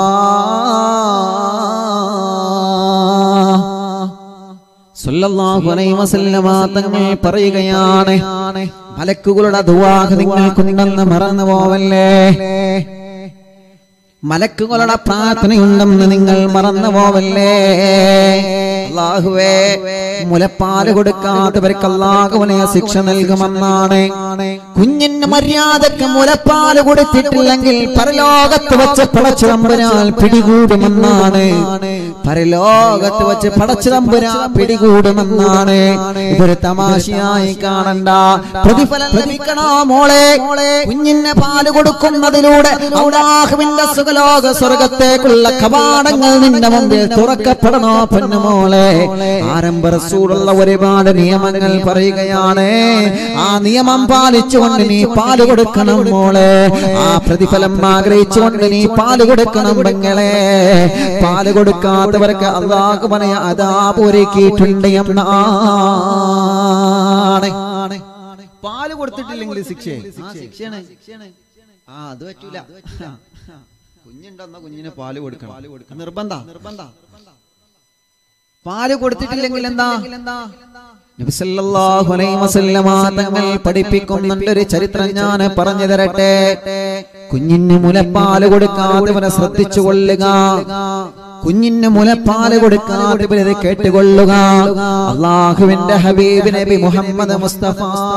Speaker 1: സല്ലല്ലാഹു അലൈഹി വസല്ലമ തങ്ങൾ പറയുകയാണ് മലക്കുകളുടെ ദുവാഹ് നിങ്ങൾക്കുണ്ടെന്ന് മറന്നു പോവല്ലേ മലക്കുകളുടെ പ്രാർത്ഥനയുണ്ടെന്ന് നിങ്ങൾ മറന്നു പോവല്ലേ അള്ളാഹുവേ മുലപ്പാല് കൊടുക്കാത്തവർക്ക് അള്ളാഹുവിനെ ശിക്ഷ നൽകുമെന്നാണ് കുഞ്ഞിന് മര്യാദക്ക് മുലപ്പാല് കൊടുത്തിട്ടില്ലെങ്കിൽ പരലോകത്ത് വെച്ച് പടച്ചു തമ്പുരാൻ പിടികൂടുമെന്നാണ് പരലോകത്ത് വെച്ച് പടച്ചു തമ്പുരാൻ പിടികൂടുമെന്നാണ് ഇതൊരു തമാശയായി കാണണ്ട പ്രതിഫലം ലഭിക്കണോ മോളെ കുഞ്ഞിന് പാല് കൊടുക്കുന്നതിലൂടെ അള്ളാഹുവിന്റെ സുഖലോക സ്വർഗത്തേക്കുള്ള കവാടങ്ങൾ നിന്റെ മുമ്പിൽ തുറക്കപ്പെടണോ പൊന്നുമോളെ ആരംഭ റസൂലുള്ള ഒരുപാട് നിയമങ്ങൾ പറയുകയാണ് ആ നിയമം പാലിച്ചുകൊണ്ട് നീ പാല് കൊടുക്കണം മോളെ ആ പ്രതിഫലം ആഗ്രഹിച്ചുകൊണ്ട് നീ പാല് കൊടുക്കണം പെങ്ങളെ പാല് കൊടുക്കാത്തവർക്ക് അള്ളാഹു പറയാ അതാപ് ഒരുക്കിയിട്ടുണ്ട് എന്നാണ് പാല് കൊടുത്തിട്ടില്ലെങ്കിൽ ശിക്ഷ ശിക്ഷയാണ് ആ അത് പറ്റൂല കുഞ്ഞുണ്ടെന്ന കുഞ്ഞിന് പാല് കൊടുക്കണം നിർബന്ധ നിർബന്ധ പാല് കൊടുത്തിട്ടില്ലെങ്കിൽ എന്താ നബി സല്ലല്ലാഹു അലൈഹി വസല്ലമ തങ്ങൾ പഠിപ്പിക്കുന്നുണ്ട് ഒരു ചരിത്രം ഞാൻ പറഞ്ഞു തരട്ടെ കുഞ്ഞിന് മുലപ്പാല് കൊടുക്കാത്തവനെ ശ്രദ്ധിച്ചു കൊള്ളുക കുഞ്ഞിന് മുലപ്പാല് കൊടുക്കാത്തവരെ കേട്ടുകൊള്ളുക അള്ളാഹുവിന്റെ ഹബീബ് നബി മുഹമ്മദ് മുസ്തഫ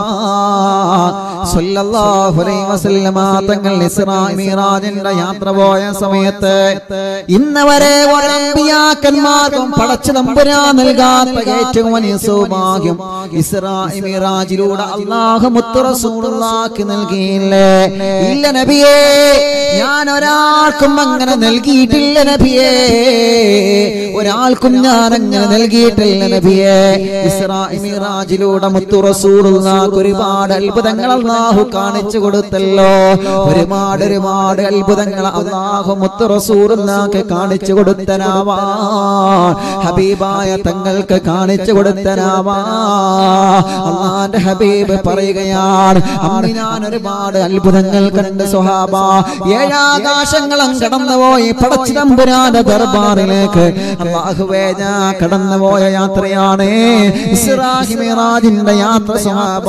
Speaker 1: സല്ലല്ലാഹു അലൈഹി വസല്ലമ തങ്ങൾ ഇസ്രാ മിറാജിന്റെ യാത്ര പോയ സമയത്ത് ഇന്നവരെ ഒരമ്പിയാക്കന്മാർക്കും പടച്ചു തമ്പുരാൻ നൽകാത്ത ഏറ്റവും വലിയ സൗഭാഗ്യം ഇസ്രാ മിറാജിലൂടെ അള്ളാഹു മുത്തു റസൂലുള്ളാഹി നൽകിയില്ലേ ഇല്ല നബിയേ ഞാൻ ഒരാൾക്കും അങ്ങനെ നൽകിയിട്ടില്ല നബിയേ ഒരാൾക്കും ഞാൻ അങ്ങനെ നൽകിയിട്ടില്ല നബിയേ ഇസ്രാ മിറാജിലൂടെ മുത്തു റസൂലുള്ളാഹി ഒരുപാട് അത്ഭുതങ്ങൾ അള്ളാഹു കാണിച്ചു കൊടുത്തല്ലോ ഒരുപാട് ഒരുപാട് അത്ഭുതങ്ങൾ അള്ളാഹു മുത്തു റസൂലുള്ളാഹി കാണിച്ചു കൊടുത്തനാവാ ഹബീബായ തങ്ങൾക്ക് കാണിച്ചു കൊടുത്തനാവാ അള്ളാന്റെ ഹബീബ് പറയുകയാണ് അന്ന് ഞാൻ ഒരുപാട് അത്ഭുതങ്ങൾ കണ്ട് സ്വഹാബ ഏഴാകാശങ്ങളും കടന്നുപോയി പടച്ചിതമ്പുരാന്റെ ദർബാറിലേക്ക് അള്ളാഹുവേ ഞാൻ കടന്നുപോയ യാത്രയാണ് ഇസ്രാഹി മിറാജിന്റെ യാത്ര സ്വഹാബ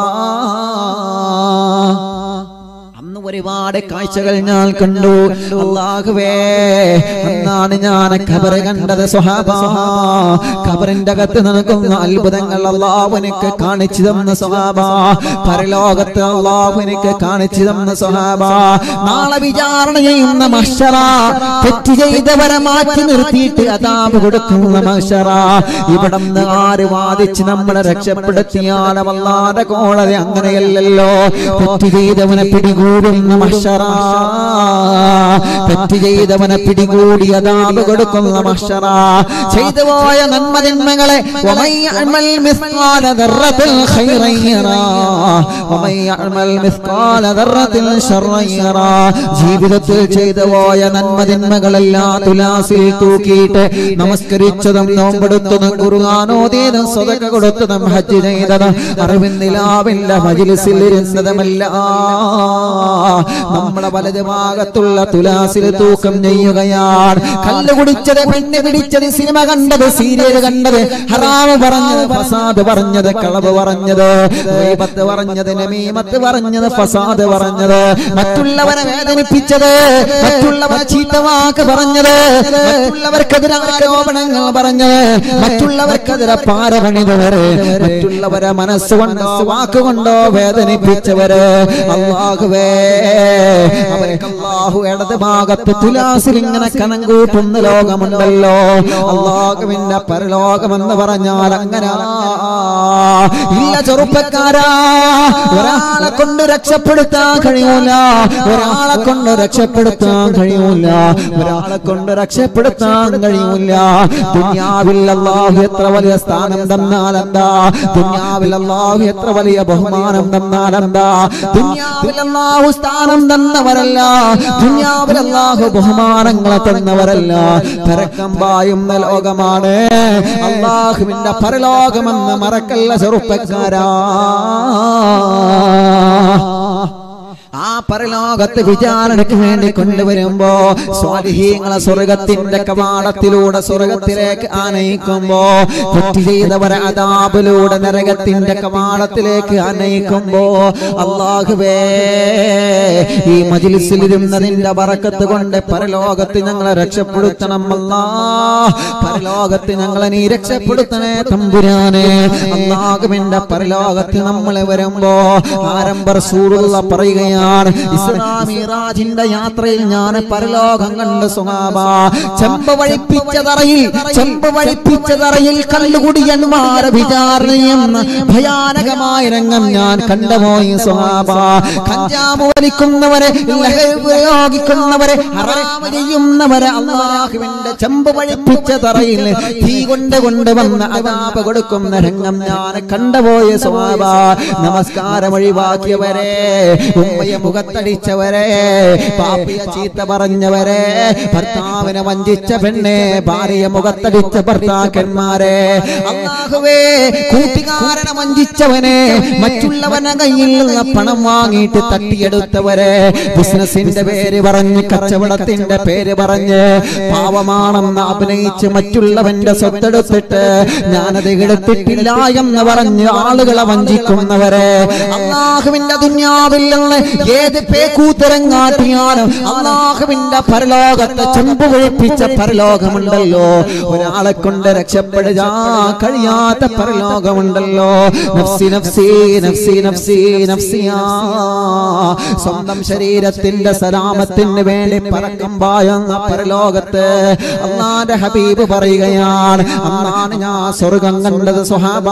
Speaker 1: അന്ന് ഒരുപാട് കാഴ്ചകൾ ഞാൻ കണ്ടു അള്ളാഹുവേ അന്നാണ് ഞാൻ ഖബർ കണ്ടത് സ്വഹാബ ഖബറിന്റെ അകത്ത് നടക്കുന്ന അത്ഭുതങ്ങൾ അള്ളാഹു എനിക്ക് കാണിച്ചു തന്ന സ്വഹാബ പരലോകത്ത് അള്ളാഹു എനിക്ക് കാണിച്ചു തന്ന സ്വഹാബ നാളെ വിചാരണ ചെയ്യുന്ന മഷറ തെറ്റ് ചെയ്തവരെ മാറ്റി നിർത്തിയിട്ട് അതാപ് കൊടുക്കുന്ന മഷറ ഇവിടെ നിന്ന് ആര് വാദിച്ച് നമ്മളെ രക്ഷപ്പെടുത്തിയാലും അല്ലാതെ കോടതി അങ്ങനെയല്ലല്ലോ തെറ്റ് ചെയ്തവനെ പിടികൂടുന്ന മഷറ തെറ്റ് ചെയ്തവനെ പിടികൂടി അതാപ് കൊടുക്കുന്ന മഷറ ചെയ്തു പോയ നന്മതിന്മകളെ ومن يعمل مثقال ذرة خيرا يرى ومن يعمل مثقال ذرة شرا يرى ജീവിതത്തിൽ ചെയ്തു പോയ നന്മതിന്മകളെല്ലാം തുലാസിൽ തൂക്കിയിട്ട് നമസ്കരിച്ചതും നോമ്പെടുത്തതും കുറുകാനോദീതും സ്വതക്ക കൊടുത്തതും ഹജ്ജ് ചെയ്തതും അറിവിന്ദിലാവില്ല മജിലിസിൽ ഇരുന്നതുമല്ല നമ്മളെ വലത് ഭാഗത്തുള്ള തുലാസിൽ തൂക്കം ചെയ്യുകയാണ് കല്ല് കുടിച്ചത് പെണ്ണ് പിടിച്ചത് സിനിമ കണ്ടത് സീരിയൽ കണ്ടത് ഹറാമ് പറഞ്ഞത് ഫസാദ് പറഞ്ഞത് കളവ് പറഞ്ഞത് ഗീബത്ത് പറഞ്ഞത് നമീമത്ത് പറഞ്ഞത് ഫസാദ് പറഞ്ഞത് മറ്റുള്ളവരെ വേദനിപ്പിച്ചത് മറ്റുള്ളവരെ ചീത്തവാക്ക് പറഞ്ഞത് മറ്റുള്ളവർക്കെതിരെ ആരോപണങ്ങൾ പറഞ്ഞത് മറ്റുള്ളവർക്കെതിരെ പാരപണിതവര് മറ്റുള്ളവരെ മനസ്സുകൊണ്ടോ വാക്കുകൊണ്ടോ വേദനിപ്പിച്ചവര് അള്ളാഹുവേ അവർക്ക് അള്ളാഹു ഇടത് ഭാഗത്ത് തുലാസിൽ ഇങ്ങനെ കനം കൂട്ടുന്ന ലോകമുണ്ടല്ലോ അള്ളാഹുവിന്റെ പരലോകമെന്ന് പറഞ്ഞാൽ അങ്ങനെ ഇല്ല ചെറുപ്പക്കാരാ ഒരാളെ കൊണ്ട് രക്ഷപ്പെടുത്താൻ കഴിയൂല ഒരാളെ കൊണ്ട് രക്ഷപ്പെടുത്താൻ കഴിയൂല ഒരാളെ കൊണ്ട് രക്ഷപ്പെടുത്താൻ കഴിയൂല ദുനിയാവിൽ അള്ളാഹു എത്ര വലിയ സ്ഥാനം തന്നാൽ എന്താ ദുനിയാവിൽ അള്ളാഹു എത്ര വലിയ ബഹുമാനം തന്നാൽ എന്താ ദുനിയാവിൽ അള്ളാഹു സ്ഥാനം തന്നവരല്ല ദുനിയാവിൽ അള്ളാഹു ബഹുമാനങ്ങളെ തന്നവരല്ല പരക്കം പായുന്ന ലോകമാണ് അള്ളാഹുവിന്റെ പരലോകമെന്ന് മറക്കല്ല ചെറുപ്പക്കാരാ ആ പരലോകത്ത് വിചാരണയ്ക്ക് വേണ്ടി കൊണ്ടുവരുമ്പോ സ്വാലിഹീങ്ങളെ സ്വർഗത്തിന്റെ കവാടത്തിലൂടെ സ്വർഗത്തിലേക്ക് ആനയിക്കുമ്പോ തെറ്റ് ചെയ്തവരെ അതാബിലൂടെ നരകത്തിന്റെ കവാടത്തിലേക്ക് ആനയിക്കുമ്പോ അള്ളാഹുവേ ഈ മജിലിസിലിരുന്നതിന്റെ ബറക്കത്ത് കൊണ്ട് പരലോകത്ത് ഞങ്ങളെ രക്ഷപ്പെടുത്തണം അല്ലാ പരലോകത്ത് ഞങ്ങളെ നീ രക്ഷപ്പെടുത്തണേ തമ്പുരാനെ അള്ളാഹുവിന്റെ പരലോകത്ത് നമ്മൾ വരുമ്പോ ആരംഭ റസൂലുള്ള പറയുകയാണ് ഇസ്ലാമിറാജിന്റെ യാത്രയിൽ ഞാൻ പരലോകം കണ്ട് സുഹാബ ചെമ്പ് വഴിപ്പിച്ച തറയിൽ ചെമ്പ് വഴിപ്പിച്ച തറയിൽ കല്ലുകുടിയന്മാരെ വിചാരണയെന്ന് ഭയാനകമായ രംഗം ഞാൻ കണ്ടുപോയി സുഹാബ കഞ്ചാവ് വലിക്കുന്നവരെ ലഹരി ഉപയോഗിക്കുന്നവരെ ഹറാമ് ചെയ്യുന്നവരെ അള്ളാഹുവിന്റെ ചെമ്പ് വഴിപ്പിച്ച തറയിൽ തീ കൊണ്ട് കൊണ്ടുവന്ന് അതാപ കൊടുക്കുന്ന രംഗം ഞാൻ കണ്ടുപോയ സ്വാഭ നമസ്കാരം ഒഴിവാക്കിയവരെ ഉമ്മയെ മുഖത്തടിച്ചവരെ പാപ്പിയ ചീത്ത പറഞ്ഞവരെ ഭർത്താവിനെ വഞ്ചിച്ച പെണ്ണെ ഭാര്യയെ മുഖത്തടിച്ച ഭർത്താക്കന്മാരെ അള്ളാഹുവേ കൂട്ടുകാരനെ വഞ്ചിച്ചവനെ മറ്റുള്ളവനെ കയ്യിൽ നിന്ന് പണം വാങ്ങിയിട്ട് തട്ടിയെടുത്തവരെ ബിസിനസിന്റെ പേര് പറഞ്ഞ് കച്ചവടത്തിന്റെ പേര് പറഞ്ഞ് പാവമാണെന്ന് അഭിനയിച്ച് മറ്റുള്ളവന്റെ സ്വത്തെടുത്തിട്ട് ഞാനത് എടുത്തിട്ടില്ല എന്ന് പറഞ്ഞ് ആളുകളെ വഞ്ചിക്കുന്നവരെ അള്ളാഹുവിന്റെ ദുന്യാവിൽ നിന്ന് ഏത് പേക്കൂത്തരം കാട്ടിയാലും അള്ളാഹുവിന്റെ പരലോകത്തെ ചെമ്പ് ഒഴിപ്പിച്ച പരലോകമുണ്ടല്ലോ ഒരാളെ കൊണ്ട് രക്ഷപ്പെടുക കഴിയാത്ത പരലോകമുണ്ടല്ലോ നഫ്സി നഫ്സി നഫ്സി നഫ്സി നഫ്സിയാ സ്വന്തം ശരീരത്തിന്റെ സലാമത്തിന് വേണ്ടി പറക്കം പായുന്ന പരലോകത്ത് അള്ളാന്റെ ഹബീബ് പറയുകയാണ് അന്നാണ് ഞാൻ സ്വർഗം കണ്ടത് സുഹാബ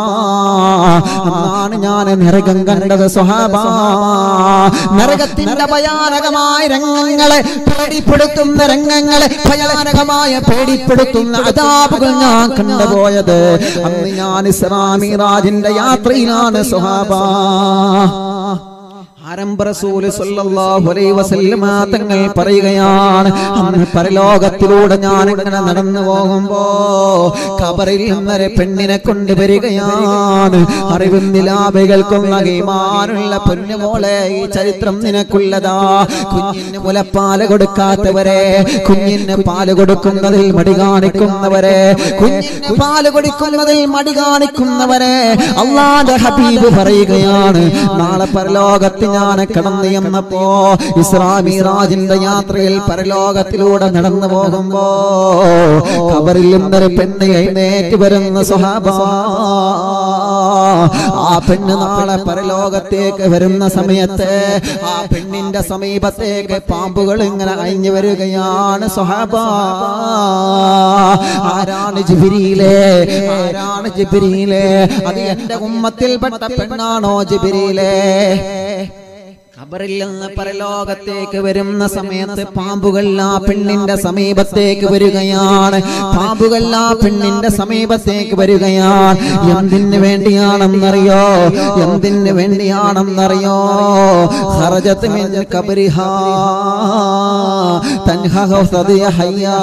Speaker 1: അന്നാണ് ഞാൻ നരകം കണ്ടത് സുഹാബ നരകത്തിന്റെ ഭയാനകമായ രംഗങ്ങളെ പേടിപ്പെടുത്തുന്ന രംഗങ്ങളെ ഭയാനകമായ പേടിപ്പെടുത്തുന്ന അതാപുകൾ ഞാൻ കണ്ടുപോയത് അന്ന് ഞാൻ ഇസ്ലാമി രാജിന്റെ യാത്രയിലാണ് സുഹാബ ആരംഭ റസൂല് സ്വല്ലല്ലാഹു അലൈഹി വസല്ലമ തങ്ങൾ പറയുകയാണ് അന്ന് പരലോകത്തിലൂടെ ഞാൻ ഇങ്ങനെ നടന്നു പോകുമ്പോ കബറിൽ നിന്നൊരു പെണ്ണിനെ കൊണ്ടുവരികയാണ് അറിവും നിലാപകൾക്കും അകീമാനുള്ള പൊന്നുമോളെ ഈ ചരിത്രം നിനക്കുള്ളതാ കുഞ്ഞിന് മുലപ്പാല് കൊടുക്കാത്തവരെ കുഞ്ഞിന് പാല് കൊടുക്കുന്നതിൽ മടി കാണിക്കുന്നവരെ കുഞ്ഞിന് പാല് കൊടുക്കുന്നതിൽ മടി കാണിക്കുന്നവരെ അള്ളാന്റെ ഹബീബ് പറയുകയാണ് നാളെ പരലോകത്ത് ഞാൻ കടന്നു എന്നപ്പോ ഇസ്ലാമി രാജിന്റെ യാത്രയിൽ പരലോകത്തിലൂടെ നടന്നു പോകുമ്പോ കബറിൽ നിന്നൊരു പെണ്ണ് എഴുന്നേറ്റ് വരുന്ന സ്വഹാബ ആ പെണ്ണ് നാളെ പരലോകത്തേക്ക് വരുന്ന സമയത്ത് ആ പെണ്ണിന്റെ സമീപത്തേക്ക് പാമ്പുകൾ ഇങ്ങനെ അഴിഞ്ഞു വരികയാണ് സ്വഹാബ ആരാണ് ജിബിരിയിലെ ആരാണ് ജിബിരിയിലെ അത് എന്റെ ഉമ്മത്തിൽപ്പെട്ട പെണ്ണാണോ ജിബിരിയിലെ ഖബറിൽ നിന്ന് പരലോകത്തേക്ക് വരുന്ന സമയത്ത് പാമ്പുകൾ ആ പെണ്ണിന്റെ സമീപത്തേക്ക് വരികയാണ് പാമ്പുകൾ ആ പെണ്ണിന്റെ സമീപത്തേക്ക് വരികയാണ് എന്തിന് വേണ്ടിയാണെന്നറിയോ എന്തിന് വേണ്ടിയാണെന്നറിയോ ഖറജത്ത് മിൻ കബരിഹാ തൻഹഹു സദിയ ഹയ്യാ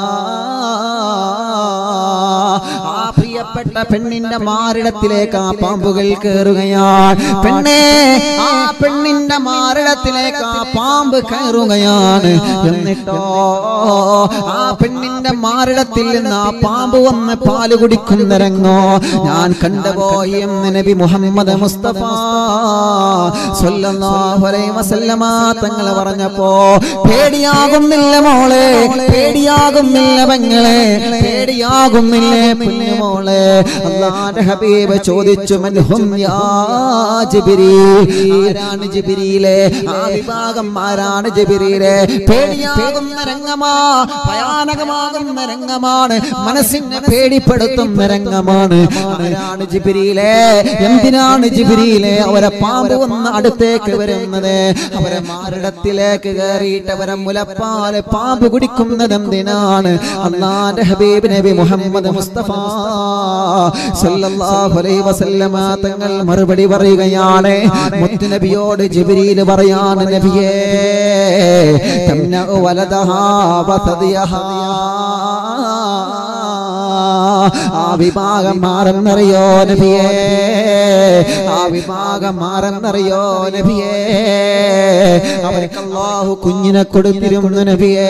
Speaker 1: ആ പ്രിയപ്പെട്ട പെണ്ണിന്റെ മാറിടത്തിലേക്ക് ആ പാമ്പുകൾ കയറുകയാണ് പെണ്ണേ ആ പെണ്ണിന്റെ മാറിടത്തിലേക്ക് ആ പാമ്പ് കയറുകയാണ് എന്നിട്ടോ ആ പെണ്ണിന്റെ മാറിടത്തിൽ നിന്ന് ആ പാമ്പ് വന്ന് പാല് കുടിക്കുന്ന രംഗോ ഞാൻ കണ്ടുപോയി എന്ന് നബി മുഹമ്മദ് മുസ്തഫ സ്വല്ലല്ലാഹു അലൈഹി വസല്ലമ തങ്ങൾ പറഞ്ഞപ്പോ പേടിയാകുന്നില്ല മോളെ പേടിയാകുന്നില്ല പെങ്ങളെ പേടിയാകുന്നില്ലേ കുഞ്ഞുമോളെ അള്ളാന്റെ ഹബീബ് ചോദിച്ചു മൻഹും യാ ജിബ്രീൽ ആരാണ് ജിബ്രീലെ ആ വിഭാഗം ആരാണ് ജിബ്രീലെ പേടിയാകുന്ന രംഗമാ ഭയാനകമാകുന്ന രംഗമാണ് മനസ്സിനെ പേടിപ്പെടുത്തുന്ന രംഗമാണ് ആരാണ് ജിബ്രീലെ എന്തിനാണ് ജിബ്രീലെ അവരെ പാമ്പ് വന്ന് അടുത്തേക്ക് വരുന്നത് അവരെ മാറിടത്തിലേക്ക് കയറിയിട്ട് അവരെ മുലപ്പാല് പാമ്പ് കുടിക്കുന്നത് എന്തിനാണ് അള്ളാന്റെ ഹബീബ് നബി മുഹമ്മദ് മുസ്തഫ സല്ലല്ലാഹു അലൈഹി വസല്ലമ തങ്ങൾ മറുപടി പറയുകയാണ് മുത്ത് നബിയോട് ജിബ്രീൽ പറയാണ് നബിയേ തംന വലദഹാ വസദിയഹാ ആ വിഭാഗം മാറുന്നറിയോ നബിയേ ആ വിഭാഗം മാറുന്നറിയോ നബിയേ അവർക്ക് അല്ലാഹു കുഞ്ഞിനെ കൊടുത്തിരുന്നു നബിയേ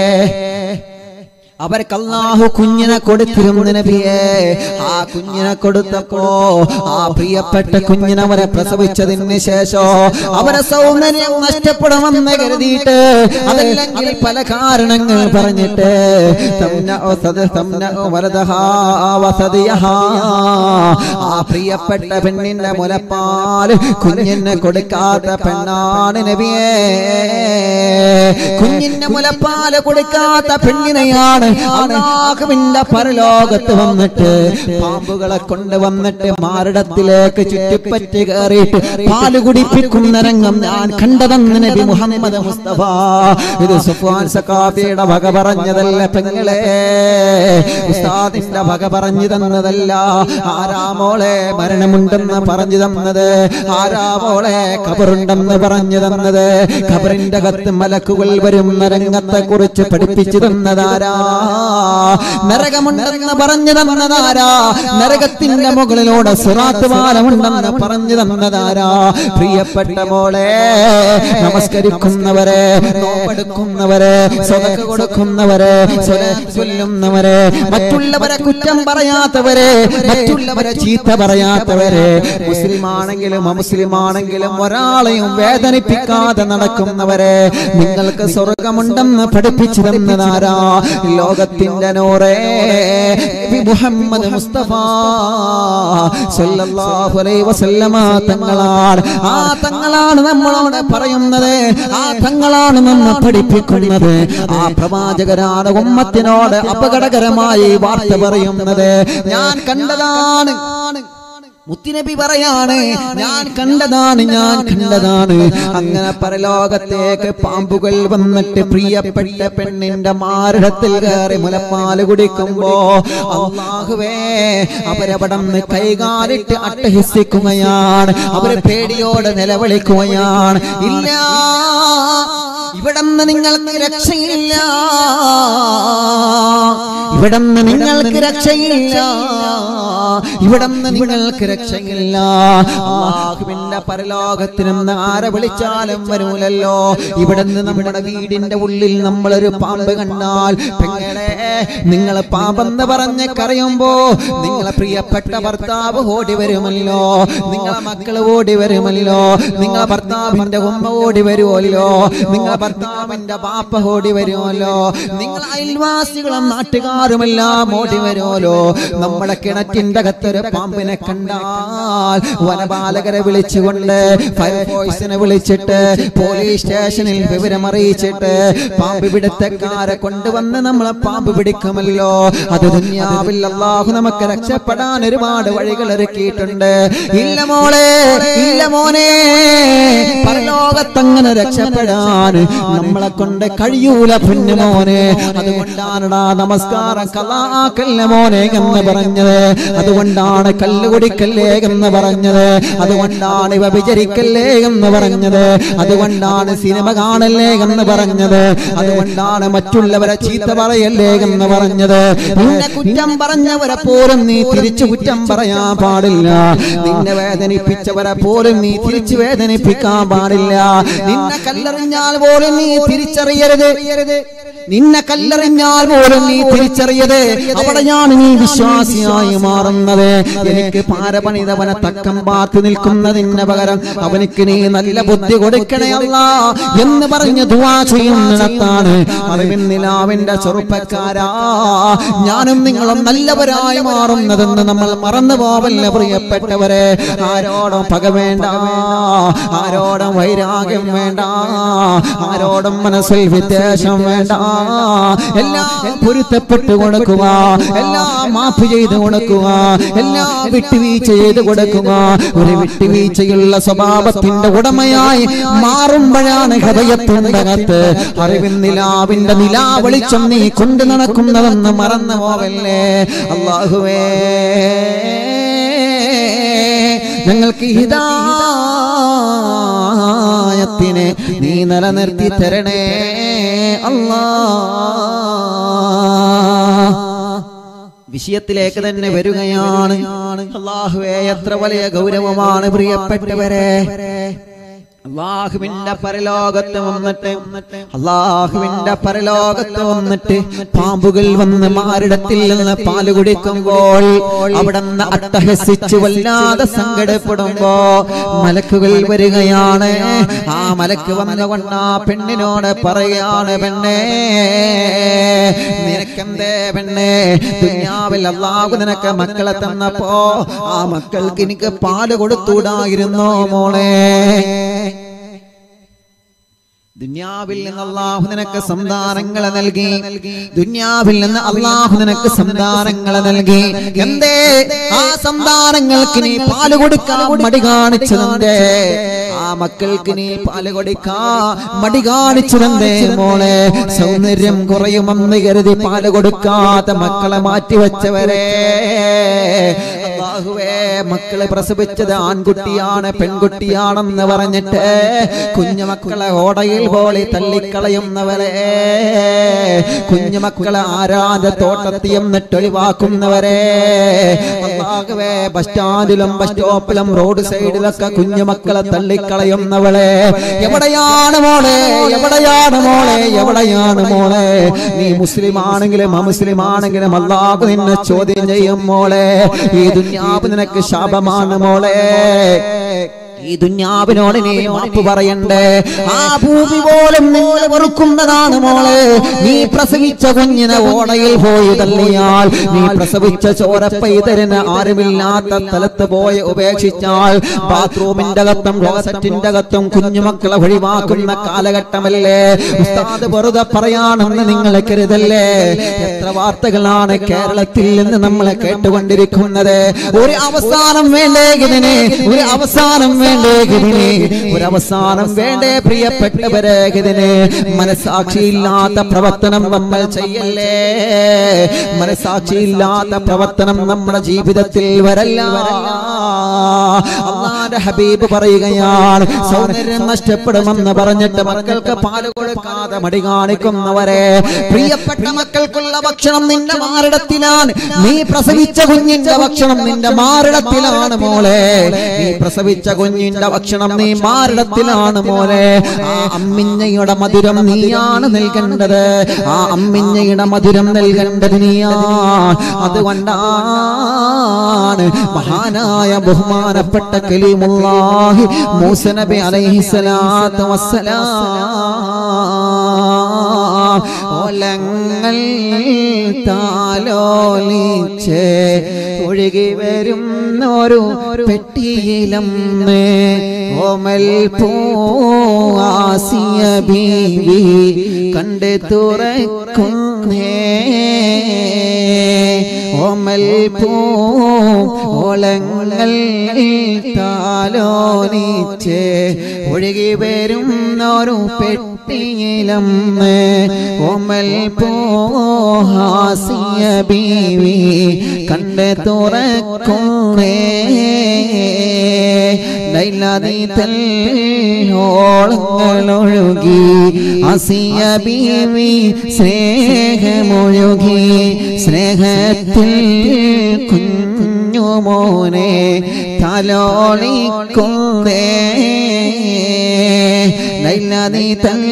Speaker 1: അവർക്ക് അല്ലാഹു കുഞ്ഞിനെ കൊടുത്തിരുന്നു നബിയേ ആ കുഞ്ഞിനെ കൊടുത്തപ്പോ ആ പ്രിയപ്പെട്ട കുഞ്ഞിനെ അവരെ പ്രസവിച്ചതിന് ശേഷം അവരെ സൗന്ദര്യം നഷ്ടപ്പെടുമെന്ന് കരുതിയിട്ട് അതല്ലെങ്കിൽ പല കാരണങ്ങൾ പറഞ്ഞിട്ട് തംനഉ സദ- തംനഉ വലദഹാ വസദിയഹാ. ആ പ്രിയപ്പെട്ട പെണ്ണിന്റെ മുലപ്പാൽ കുഞ്ഞിന് കൊടുക്കാത്ത പെണ്ണാണ് നബിയേ കുഞ്ഞിന്റെ മുലപ്പാല് കൊടുക്കാത്ത പെണ്ണിനെയാണ് അള്ളാഹുവിന്റെ പരലോകത്ത് വന്നിട്ട് പാമ്പുകളെ കൊണ്ട് വന്നിട്ട് മാറിടത്തിലേക്ക് ചുറ്റിപ്പറ്റി കയറിയിട്ട് പാല് കുടിപ്പിക്കുന്ന രംഗം ഞാൻ കണ്ടതെന്ന് നബി മുഹമ്മദ് മുസ്തഫ ഇത് സുഫാൻ സക്കാബിയുടെ വക പറഞ്ഞതല്ല പെങ്ങളെ ഉസ്താദിന്റെ വക പറഞ്ഞു തന്നതല്ല ആരാമോളെ മരണമുണ്ടെന്ന് പറഞ്ഞു തന്നത് ആരാമോളെ കബറുണ്ടെന്ന് പറഞ്ഞു തന്നത് ഖബറിന്റെ കത്ത് മലക്കുകൾ വരുന്ന രംഗത്തെ കുറിച്ച് പഠിപ്പിച്ചു തന്നതാരാ നരകമുണ്ടെന്ന് പറഞ്ഞു തന്നതാരാ നരകത്തിന്റെ മുകളിലൂടെ സുറാത്ത് പാലമുണ്ടെന്ന് പറഞ്ഞു തന്നതാരാ പ്രിയപ്പെട്ട മോളെ നമസ്കരിക്കുന്നവരെ നോമ്പെടുക്കുന്നവരെ സ്വതക്ക് കൊടുക്കുന്നവരെ സ്വല- ചൊല്ലുന്നവരെ മറ്റുള്ളവരെ കുറ്റം പറയാത്തവരെ മറ്റുള്ളവരെ ചീത്ത പറയാത്തവരെ മുസ്ലിം ആണെങ്കിലും അമുസ്ലിം ആണെങ്കിലും ഒരാളെയും വേദനിപ്പിക്കാതെ നടക്കുന്നവരെ നിങ്ങൾക്ക് സ്വർഗമുണ്ടെന്ന് പഠിപ്പിച്ചു തന്നതാരാ ലോകത്തിന്റെ നോറേ നബി മുഹമ്മദ് മുസ്തഫ സല്ലല്ലാഹു അലൈഹി വസല്ലമ തങ്ങളാണ് ആ തങ്ങളാണ് നമ്മളോട് പറയുന്നത് ആ തങ്ങളാണ് നമ്മെ പഠിപ്പിക്കുന്നത് ആ പ്രവാചകരാണ് ഉമ്മത്തിനോട് അപകടകരമായി വാർത്ത പറയുന്നത് ഞാൻ കണ്ടതാണ് മുത്തിനബി പറയാണ് ഞാൻ കണ്ടതാണ് ഞാൻ കണ്ടതാണ് അങ്ങനെ പരലോകത്തേക്ക് പാമ്പുകൾ വന്നിട്ട് പ്രിയപ്പെട്ട പെണ്ണിന്റെ മാരടത്തിൽ കയറി മുലപ്പാല് കുടിക്കുമ്പോ അള്ളാഹുവേ അവരവിടം കൈകാലിട്ട് അട്ടഹസിക്കുകയാണ് അവര് പേടിയോടെ നിലവിളിക്കുകയാണ് ഇല്ല ഇവിടന്ന് നിങ്ങൾക്ക് രക്ഷയില്ല ഇവിടന്ന് നിങ്ങൾക്ക് രക്ഷയില്ല ഇവിടന്ന് നിങ്ങൾക്ക് രക്ഷയില്ല അള്ളാഹുവിന്റെ പരലോകത്തിനും ആരെ വിളിച്ചാലും വരൂലല്ലോ ഇവിടുന്ന് നമ്മുടെ വീടിന്റെ ഉള്ളിൽ നമ്മളൊരു പാമ്പ് കണ്ടാൽ പെങ്ങളെ നിങ്ങൾ പാമ്പെന്ന് പറഞ്ഞ് കരയുമ്പോ നിങ്ങളെ പ്രിയപ്പെട്ട ഭർത്താവ് ഓടി വരുമല്ലോ നിങ്ങളെ മക്കള് ഓടി വരുമല്ലോ നിങ്ങളെ ഭർത്താവിന്റെ ഉമ്മ ഓടി വരുമല്ലോ നിങ്ങളെ ഭർത്താവിന്റെ ബാപ്പ ഓടി വരുമല്ലോ നിങ്ങളെ അയൽവാസികളും നാട്ടുകാരുമെല്ലാം ഓടി വരുമല്ലോ നമ്മുടെ കിണറ്റിന്റെ അകത്തൊരു പാമ്പിനെ കണ്ടാൽ വനപാലകരെ വിളിച്ചുകൊണ്ട് ഫയർഫോഴ്സിനെ വിളിച്ചിട്ട് പോലീസ് സ്റ്റേഷനിൽ വിവരം അറിയിച്ചിട്ട് പാമ്പ് പിടുത്തക്കാരെ കൊണ്ടുവന്ന് നമ്മളെ പാമ്പ് പിടിക്കുമല്ലോ അത് ദുന്യാവിൽ അള്ളാഹു നമുക്ക് രക്ഷപ്പെടാൻ ഒരുപാട് വഴികൾ ഒരുക്കിയിട്ടുണ്ട് ഇല്ല മോളെ ഇല്ല മോനെ പരലോകത്തങ്ങനെ രക്ഷപ്പെടാൻ നമ്മളെ കൊണ്ട് കഴിയൂല പൊന്നു മോനെ അതുകൊണ്ടാണടാ നമസ്കാരം കലാക്കല്ല മോനെ എന്ന് പറഞ്ഞത് അതുകൊണ്ടാണ് കല്ല് കുടിക്കല്ലേ എന്ന് പറഞ്ഞത് അതുകൊണ്ടാണ് ഇവ വിചരിക്കല്ലേ എന്ന് പറഞ്ഞത് അതുകൊണ്ടാണ് സിനിമ കാണല്ലേ എന്ന് പറഞ്ഞത് അതുകൊണ്ടാണ് മറ്റുള്ളവരെ ചീത്ത പറയല്ലേ എന്ന് പറഞ്ഞത് നിന്നെ കുറ്റം പറഞ്ഞവരെ പോലും നീ തിരിച്ചു കുറ്റം പറയാൻ പാടില്ല നിന്നെ വേദനിപ്പിച്ചവരെ പോലും നീ തിരിച്ചു വേദനിപ്പിക്കാൻ പാടില്ല നിന്നെ കല്ലെറിഞ്ഞാൽ പോലും നീ തിരിച്ചറിയരുത് നിന്നെ കല്ലെറിഞ്ഞാൽ പോലും നീ തിരിച്ചറിയത് അവിടെയാണ് നീ വിശ്വാസിയായി മാറുന്നത് എനിക്ക് പാരപണിതവനെ തക്കം പാർത്ത് നിൽക്കുന്നതിന് പകരം അവനിക്ക് നീ നല്ല ബുദ്ധി കൊടുക്കണേ അല്ല എന്ന് പറഞ്ഞ് ദുവാ ചെയ്യുന്നിടത്താണ് അറിവിൻ നിലാവിന്റെ ചെറുപ്പക്കാരാ ഞാനും നിങ്ങളും നല്ലവരായി മാറുന്നതെന്ന് നമ്മൾ മറന്നു പോവല്ല പ്രിയപ്പെട്ടവരെ ആരോടും പക വേണ്ട ആരോടും വൈരാഗ്യം വേണ്ട ആരോടും മനസ്സിൽ വിദ്വേഷം വേണ്ട എല്ലാം പൊരുത്തപ്പെട്ട് കൊടുക്കുക എല്ലാം മാഫ് ചെയ്ത് കൊടുക്കുക എല്ലാം വിട്ടുവീഴ്ച ചെയ്ത് കൊടുക്കുക ഒരു വിട്ടുവീഴ്ചയുള്ള സ്വഭാവത്തിന്റെ ഉടമയായി മാറുമ്പോഴാണ് ഹൃദയത്തിന്റെ അകത്ത് അറിവിൻ നിലാവിന്റെ നിലാ വെളിച്ചം നീ കൊണ്ടു നടക്കുന്നതെന്ന് മറന്നു പോവല്ലേ അള്ളാഹുവേ ഞങ്ങൾക്ക് ഹിതായത്തിനെ നീ നിലനിർത്തി തരണേ അല്ലാ വിഷയത്തിലേക്ക് തന്നെ വരികയാണ് അള്ളാഹുവേ എത്ര വലിയ ഗൗരവമാണ് പ്രിയപ്പെട്ടവരെ അള്ളാഹുവിന്റെ പരലോകത്ത് വന്നിട്ട് അള്ളാഹുവിന്റെ പരലോകത്ത് വന്നിട്ട് പാമ്പുകൾ വന്ന് മാറിടത്തിൽ നിന്ന് പാല് കുടിക്കുമ്പോൾ അവിടെ നിന്ന് അട്ടഹസിച്ച് വല്ലാതെ സങ്കടപ്പെടുമ്പോ മലക്കുകൾ വരികയാണ് ആ മലക്ക് വന്നുകൊണ്ട് ആ പെണ്ണിനോട് പറയുകയാണ് പെണ്ണേ നിനക്കെന്തേ പെണ്ണേ ദുന്യാവിൽ അള്ളാഹു നിനക്ക് മക്കളെ തന്നപ്പോ ആ മക്കൾക്ക് എനിക്ക് പാല് കൊടുത്തൂടായിരുന്നോ മോളെ ദുന്യാവിൽ നിന്ന് അള്ളാഹു നിനക്ക് സന്താനങ്ങളെ നൽകി ദുന്യാവിൽ നിന്ന് അള്ളാഹു നിനക്ക് സന്താനങ്ങളെ നൽകി എന്തേ ആ സന്താനങ്ങൾക്ക് നീ പാല് കൊടുക്കാൻ മടി കാണിച്ചതെന്തേ ആ മക്കൾക്ക് നീ പാല് കൊടുക്കാ മടി കാണിച്ചതെന്തേ മോളെ സൗന്ദര്യം കുറയുമെന്ന് കരുതി പാല് കൊടുക്കാത്ത മക്കളെ മാറ്റിവെച്ചവരെ അള്ളാഹുവേ മക്കളെ പ്രസവിച്ചത് ആൺകുട്ടിയാണ് പെൺകുട്ടിയാണെന്ന് പറഞ്ഞിട്ട് കുഞ്ഞുമക്കളെ ഓടയിൽ പോലെ തള്ളിക്കളയുന്നവരെ കുഞ്ഞുമക്കളെ ആരാധ തോട്ടത്തി എന്നിട്ട് ഒഴിവാക്കുന്നവരെ അള്ളാഹുവേ ബസ് സ്റ്റാൻഡിലും ബസ് സ്റ്റോപ്പിലും റോഡ് സൈഡിലൊക്കെ കുഞ്ഞുമക്കളെ തള്ളിക്കളയുന്നവളെ എവിടെയാണ് മോളെ എവിടെയാണ് മോളെ എവിടെയാണ് മോളെ നീ മുസ്ലിം ആണെങ്കിലും അമുസ്ലിം ആണെങ്കിലും അള്ളാഹു നിന്നെ ചോദ്യം ചെയ്യും മോളെ ഈ ദുന്യാവ് നിനക്ക് ശാപമാണ് മോളെ ഈ ദുന്യാവിനോട് നീ മാപ്പ് പറയണ്ടേ ആ ഭൂമി പോലും നിന്നെ വെറുക്കുന്നതാണ് മോളെ നീ പ്രസവിച്ച കുഞ്ഞിനെ ഓടയിൽ പോയി തള്ളിയാൽ നീ പ്രസവിച്ച ചോരപ്പൈതരന് ആരുമില്ലാത്ത സ്ഥലത്ത് പോയി ഉപേക്ഷിച്ചാൽ ബാത്റൂമിന്റെ അകത്തും ക്ലോസറ്റിന്റെ അകത്തും കുഞ്ഞുമക്കളെ ഒഴിവാക്കുന്ന കാലഘട്ടമല്ലേ ഉസ്താദ് വെറുതെ പറയാണെന്ന് നിങ്ങൾ കരുതല്ലേ എത്ര വാർത്തകളാണ് കേരളത്തിൽ നിന്ന് നമ്മളെ കേട്ടുകൊണ്ടിരിക്കുന്നത് ഒരു അവസാനം വേണ്ടേ ഇതിന് ഒരു അവസാനം വേണ്ടേ ഇതിന് ഒരു അവസാനം വേണ്ടേ പ്രിയപ്പെട്ടവരെ ഇതിന് മനസാക്ഷിയില്ലാത്ത പ്രവർത്തനം നമ്മൾ ചെയ്യല്ലേ മനസാക്ഷിയില്ലാത്ത പ്രവർത്തനം നമ്മുടെ ജീവിതത്തിൽ വരല്ല അള്ളാന്റെ ഹബീബ് പറയുകയാണ് സൗന്ദര്യം നഷ്ടപ്പെടുമെന്ന് പറഞ്ഞിട്ട് മക്കൾക്ക് പാല് കൊടുക്കാതെ മടി കാണിക്കുന്നവരെ പ്രിയപ്പെട്ട മക്കൾക്കുള്ള ഭക്ഷണം നിന്റെ മാറിടത്തിലാണ് നീ പ്രസവിച്ച കുഞ്ഞിന്റെ ഭക്ഷണം നിന്റെ മാറിടത്തിലാണ് മോളെ നീ പ്രസവിച്ച കുഞ്ഞിന്റെ ഭക്ഷണം നീ മാറിടത്തിലാണ് മോളെ ആ അമ്മിഞ്ഞയുടെ മധുരം നീയാണ് നൽകേണ്ടത് ആ അമ്മിഞ്ഞയുടെ മധുരം നൽകേണ്ടത് നീയാണ് അതുകൊണ്ടാണ് മഹാനായ ബഹുമാനപ്പെട്ട കലീമുല്ലാഹി മൂസ നബി അലൈഹിസ്സലാത്തു വസ്സലാം ഓലങ്ങൾ താലോലിച്ച് ഒഴുകി വരുന്നൊരു പെട്ടിയിലും ഓമൽ പൂവാസിയ ബീവി കണ്ട് തുറക്കുന്നേ ഓമൽ പൂ ഓളങ്ങൾ താലോനിച്ച് ഒഴുകി വരുന്നൊരു പെട്ടിയിലും ഓമൽ പൂഹാസിയ ബീവി കണ്ട് തുറക്കുന്നേ ഓളങ്ങളൊഴുകി അസിയ ബീവി സ്നേഹമൊഴുകി സ്നേഹത്തിൽ കുഞ്ഞുമോനെ തലോളിക്കുന്നേ നൈലതി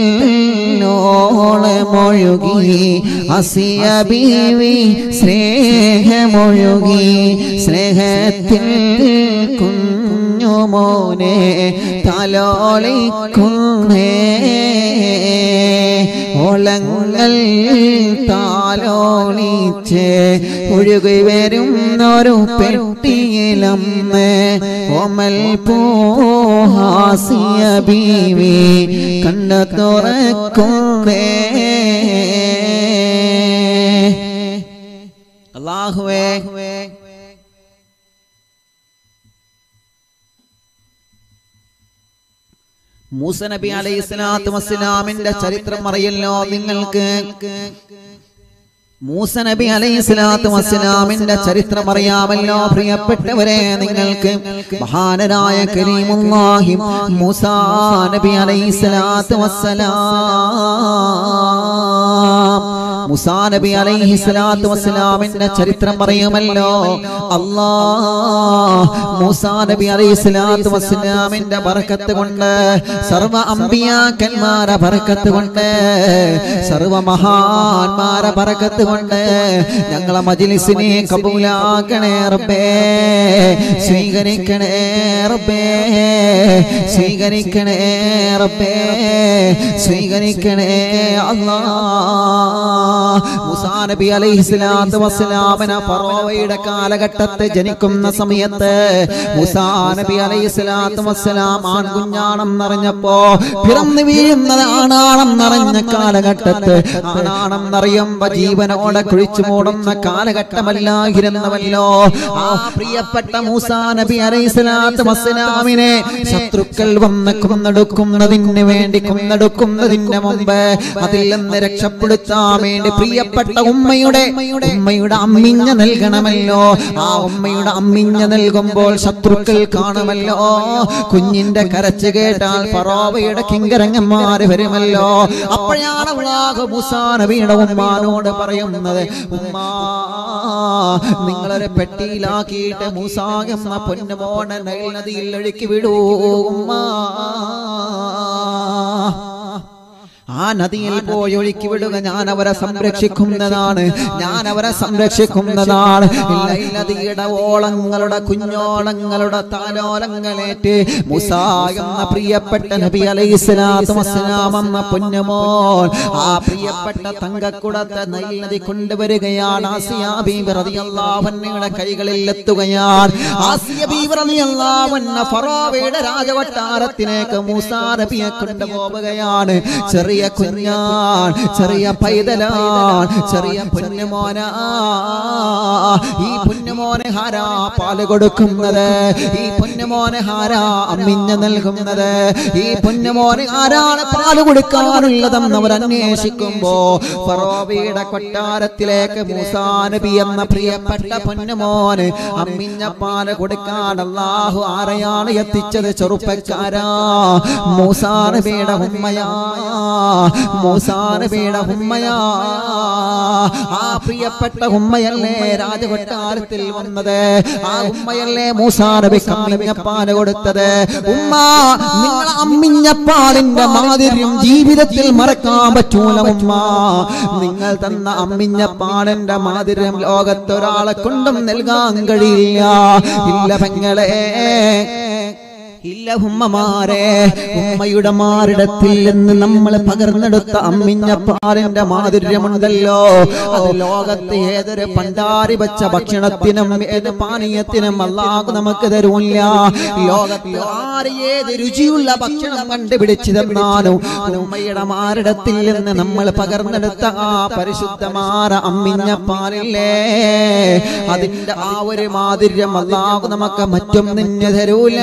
Speaker 1: തന്നോളമൊഴുകി അസിയ ബീവി സ്നേഹമൊഴുകി സ്നേഹത്തിൽ കുഞ്ഞുമോനെ തലോളിക്കുന്നേ ഓളങ്ങൾ താലോളിച്ച് ഒഴുകി വരുന്നൊരു പെട്ടിയിലമ്മ ഓമൽ പൂഹാസിയ ബീവി കണ്ട തുറക്കുന്നേ അള്ളാഹുവേ മൂസ നബി അലൈഹി സ്വലാത്തു വസ്സലാമിന്റെ ചരിത്രം അറിയല്ലോ നിങ്ങൾക്ക് മൂസ നബി അലൈഹി സ്വലാത്തു വസ്സലാമിന്റെ ചരിത്രം അറിയാമല്ലോ പ്രിയപ്പെട്ടവരെ നിങ്ങൾക്ക് മഹാനരായ കരീമുല്ലാഹി മൂസ നബി അലൈഹി സ്വലാത്തു വസ്സലാം മുസാ നബി അലൈഹി സ്വലാത്തു വസ്സലാമിന്റെ ചരിത്രം പറയുമല്ലോ അല്ലാ മൂസാ നബി അലൈഹി സ്വലാത്തു വസ്സലാമിന്റെ ബർക്കത്ത് കൊണ്ട് സർവ അമ്പിയാക്കന്മാരെ ബർക്കത്ത് കൊണ്ട് സർവ മഹാന്മാരെ ബർക്കത്ത് കൊണ്ട് ഞങ്ങളെ മജ്ലിസിനെ കബൂലാക്കണേ റബ്ബേ സ്വീകരിക്കണേ റബ്ബേ സ്വീകരിക്കണേ റബ്ബേ സ്വീകരിക്കണേ അല്ലാ മുസാ നബി അലൈഹി സ്വലാത്തു വസ്സലാമിന ഫറോവയുടെ കാലഘട്ടത്തെ ജനിക്കുന്ന സമയത്ത് മുസാ നബി അലൈഹി സ്വലാത്തു വസ്സലാം ആൺകുഞ്ഞാണെന്നറിഞ്ഞപ്പോ പിറന്നു വീഴുന്നത് ആണാണെന്നറിഞ്ഞ കാലഘട്ടത്ത് ആണാണെന്നറിയുമ്പോ ജീവനോടെ കുഴിച്ചു മൂടുന്ന കാലഘട്ടമല്ലായിരുന്നവല്ലോ ആ പ്രിയപ്പെട്ട മൂസാ നബി അലൈഹി സ്വലാത്തു വസ്സലാമിനെ ശത്രുക്കൾ വന്ന് കൊന്നെടുക്കുന്നതിന് വേണ്ടി കൊന്നെടുക്കുന്നതിന് മുമ്പ് അതിൽ നിന്ന് രക്ഷപ്പെടുത്താൻ വേണ്ടി പ്രിയപ്പെട്ട ഉമ്മയുടെ ഉമ്മയുടെ അമ്മിഞ്ഞ നൽകണമല്ലോ ആ ഉമ്മയുടെ അമ്മിഞ്ഞ നൽകുമ്പോൾ ശത്രുക്കൾ കാണുമല്ലോ കുഞ്ഞിന്റെ കരച്ച് കേട്ടാൽ ഫറോവയുടെ കിങ്കരങ്ങന്മാര് വരുമല്ലോ അപ്പോഴാണ് അള്ളാഹു മൂസാ നബിയുടെ ഉമ്മാനോട് പറയുന്നത് ഉമ്മാ നിങ്ങളൊരു പെട്ടിയിലാക്കിയിട്ട് മൂസാ എന്ന പൊന്നുമോനെ നൈൽ നദിയിൽ ഒഴുക്കി വിടൂ ഉമ്മാ ആ നദിയിൽ പോയി ഒഴുക്കി വിടുക ഞാൻ അവരെ സംരക്ഷിക്കുന്നതാണ് ഞാൻ അവരെ സംരക്ഷിക്കുന്നതാണ് ഇല്ല, ഈ നദിയുടെ ഓളങ്ങളുടെ കുഞ്ഞോളങ്ങളുടെ താലോലങ്ങളേറ്റ് മുസാ എന്ന പ്രിയപ്പെട്ട നബി അലൈഹി സ്വലാത്തു വസ്സലാം എന്ന പൊന്നുമോൻ ആ പ്രിയപ്പെട്ട തങ്കക്കുടത്തെ നൈൽ നദി കൊണ്ടുവരികയാണ് ആസിയ ബീബി റളിയല്ലാഹു അൻഹയുടെ കൈകളിൽ എത്തുകയാണ് ആസിയ ബീബി റളിയല്ലാഹു അൻഹ ഫറോവയുടെ രാജവട്ടാരത്തിലേക്ക് മൂസാ നബിയെ കൊണ്ടുപോവുകയാണ് ചെറിയ കുഞ്ഞാൻ ചെറിയ പൈതലാൻ ചെറിയ പൊന്നുമോന ഈ പൊന്നുമോനെ ഹാരാ പാല് കൊടുക്കുന്നത് ഈ പൊന്നുമോനെ ഹാരാ അമ്മിഞ്ഞ നൽകുന്നത് ഈ പൊന്നുമോനെ ആരാണ് പാല് കൊടുക്കാനുള്ളതെന്ന് അവർ അന്വേഷിക്കുമ്പോ ഫറോബിയുടെ കൊട്ടാരത്തിലേക്ക് മൂസാ നബി എന്ന പ്രിയപ്പെട്ട പൊന്നുമോന് അമ്മിഞ്ഞ പാല് കൊടുക്കാൻ അള്ളാഹു ആരെയാണ് എത്തിച്ചത് ചെറുപ്പക്കാരാ മൂസാ നബിയുടെ ഉമ്മയാ മൂസാ നബിയുടെ ഉമ്മയാ ആ പ്രിയപ്പെട്ട ഉമ്മയല്ലേ രാജകൊട്ടാരത്തിൽ വന്നത് ആ ഉമ്മയല്ലേ മൂസാ നബി അമ്മിഞ്ഞപ്പാല് കൊടുത്തത് ഉമ്മ നിങ്ങൾ അമ്മിഞ്ഞപ്പാലിന്റെ മാതിരിയും ജീവിതത്തിൽ മറക്കാൻ പറ്റൂല ഉമ്മ നിങ്ങൾ തന്ന അമ്മിഞ്ഞപ്പാലിന്റെ മാതിരിയും ലോകത്തൊരാളെ കൊണ്ടും നൽകാൻ കഴിയില്ല ഇല്ല പെങ്ങളെ ഇല്ല ഉമ്മമാരെ ഉമ്മയുടെ മാറിടത്തിൽ നിന്ന് നമ്മൾ പകർന്നെടുത്ത അമ്മിഞ്ഞ പാലിന്റെ മാധുര്യമുണ്ടല്ലോ അത് ലോകത്ത് ഏതൊരു പണ്ടാരി വെച്ച ഭക്ഷണത്തിനും ഏത് പാനീയത്തിനും അല്ലാഹു നമുക്ക് തരൂല്ല ലോകത്ത് ആര് ഏത് രുചിയുള്ള ഭക്ഷണം കണ്ടുപിടിച്ചു തന്നാലും ഉമ്മയുടെ മാറിടത്തിൽ നിന്ന് നമ്മൾ പകർന്നെടുത്ത ആ പരിശുദ്ധമാര അമ്മിഞ്ഞ പാലില്ലേ അതിന്റെ ആ ഒരു മാധുര്യം അല്ലാഹു നമുക്ക് മറ്റും നിന്നെ തരൂല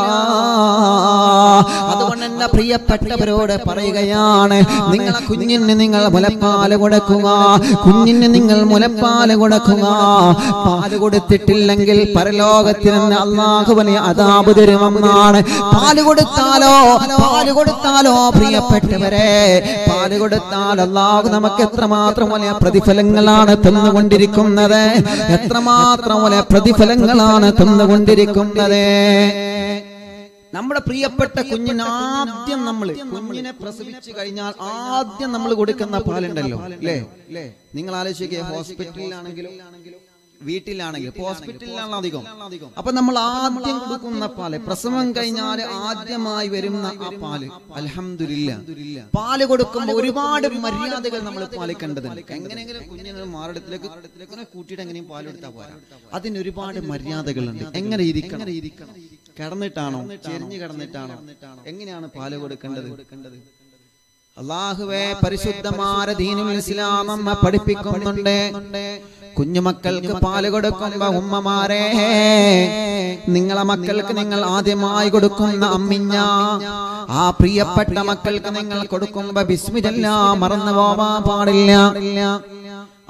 Speaker 1: അതുകൊണ്ട് എന്റെ പ്രിയപ്പെട്ടവരോട് പറയുകയാണ് നിങ്ങളെ കുഞ്ഞിന് നിങ്ങൾ മുലപ്പാല് കൊടുക്കുക കുഞ്ഞിന് നിങ്ങൾ മുലപ്പാല് കൊടുക്കുക പാല് കൊടുത്തിട്ടില്ലെങ്കിൽ പരലോകത്തിൽ നിന്ന് അള്ളാഹു വലിയ അതാപ് തരുമെന്നാണ് പാല് കൊടുത്താലോ പാല് കൊടുത്താലോ പ്രിയപ്പെട്ടവരെ പാല് കൊടുത്താൽ അള്ളാഹു നമുക്ക് എത്രമാത്രം വലിയ പ്രതിഫലങ്ങളാണ് തന്നുകൊണ്ടിരിക്കുന്നത് എത്രമാത്രം വലിയ പ്രതിഫലങ്ങളാണ് തന്നുകൊണ്ടിരിക്കുന്നത് നമ്മുടെ പ്രിയപ്പെട്ട കുഞ്ഞിന് ആദ്യം നമ്മൾ കുഞ്ഞിനെ പ്രസവിച്ചു കഴിഞ്ഞാൽ ആദ്യം നമ്മൾ കൊടുക്കുന്ന പാലുണ്ടല്ലോ അല്ലേ നിങ്ങൾ ആലോചിക്കുക ഹോസ്പിറ്റലിലാണെങ്കിലും വീട്ടിലാണെങ്കിലും ഇപ്പൊ ഹോസ്പിറ്റലിലാണ് അധികം അപ്പൊ നമ്മൾ ആദ്യം കൊടുക്കുന്ന പാല് പ്രസവം കഴിഞ്ഞാൽ ആദ്യമായി വരുന്ന ആ പാല് അൽഹംദുലില്ല പാല് കൊടുക്കുമ്പോൾ ഒരുപാട് മര്യാദകൾ നമ്മൾ പാലിക്കേണ്ടതുണ്ട് എങ്ങനെയെങ്കിലും കുഞ്ഞിനെ മാറിടത്തിലേക്ക് ഇങ്ങനെ കൂട്ടിയിട്ട് എങ്ങനെയും പാലെടുത്താൽ പോരാ അതിന് ഒരുപാട് മര്യാദകളുണ്ട് എങ്ങനെ ഇരിക്കണം ഇരിക്കണം കിടന്നിട്ടാണോ ചെരിഞ്ഞു കിടന്നിട്ടാണോ എങ്ങനെയാണ് പാല് കൊടുക്കേണ്ടത് അള്ളാഹുവെ പരിശുദ്ധമായ ദീനുൽ ഇസ്ലാം അമ്മ പഠിപ്പിക്കുന്നുണ്ട് കുഞ്ഞുമക്കൾക്ക് പാല് കൊടുക്കുമ്പോ ഉമ്മമാരെ നിങ്ങളെ മക്കൾക്ക് നിങ്ങൾ ആദ്യമായി കൊടുക്കുന്ന അമ്മിഞ്ഞ ആ പ്രിയപ്പെട്ട മക്കൾക്ക് നിങ്ങൾ കൊടുക്കുമ്പോ ബിസ്മില്ല മറന്നു പോവാൻ പാടില്ല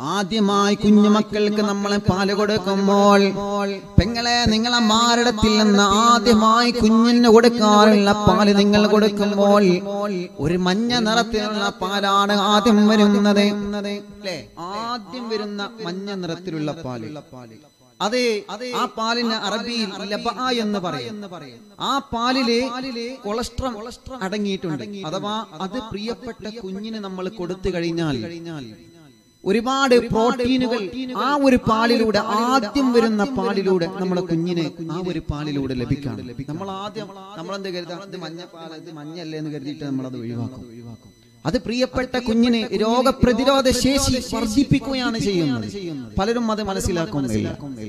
Speaker 2: ആദ്യമായി കുഞ്ഞുമക്കൾക്ക് നമ്മളെ പാല് കൊടുക്കുമ്പോൾ പെങ്ങളെ നിങ്ങളെ മാരടത്തിൽ നിന്ന് ആദ്യമായി കുഞ്ഞിന് കൊടുക്കാറുള്ള പാല് നിങ്ങൾ കൊടുക്കുമ്പോൾ ഒരു മഞ്ഞ നിറത്തിലുള്ള പാലാണ് ആദ്യം വരുന്നത് അല്ലേ ആദ്യം വരുന്ന മഞ്ഞ നിറത്തിലുള്ള പാല് അതെ ആ പാലിന് അറബിയിൽ ലബ എന്ന് പറയും ആ പാലില് കൊളസ്ട്രം അടങ്ങിയിട്ടുണ്ട് അഥവാ അത് പ്രിയപ്പെട്ട കുഞ്ഞിന് നമ്മൾ കൊടുത്തു കഴിഞ്ഞാൽ ഒരുപാട് പ്രോട്ടീനുകൾ ആ ഒരു പാലിലൂടെ ആദ്യം വരുന്ന പാലിലൂടെ നമ്മുടെ കുഞ്ഞിന് ആ ഒരു പാലിലൂടെ ലഭിക്കാം നമ്മൾ ആദ്യം നമ്മളെന്ത് കരുതാം ഇത് മഞ്ഞ പാല ഇത് മഞ്ഞല്ലേ എന്ന് കരുതിയിട്ട് നമ്മൾ അത് ഒഴിവാക്കും അത് പ്രിയപ്പെട്ട കുഞ്ഞിന് രോഗപ്രതിരോധ ശേഷി വർദ്ധിപ്പിക്കുകയാണ് ചെയ്യുന്നത് പലരും അത് മനസ്സിലാക്കുന്നില്ല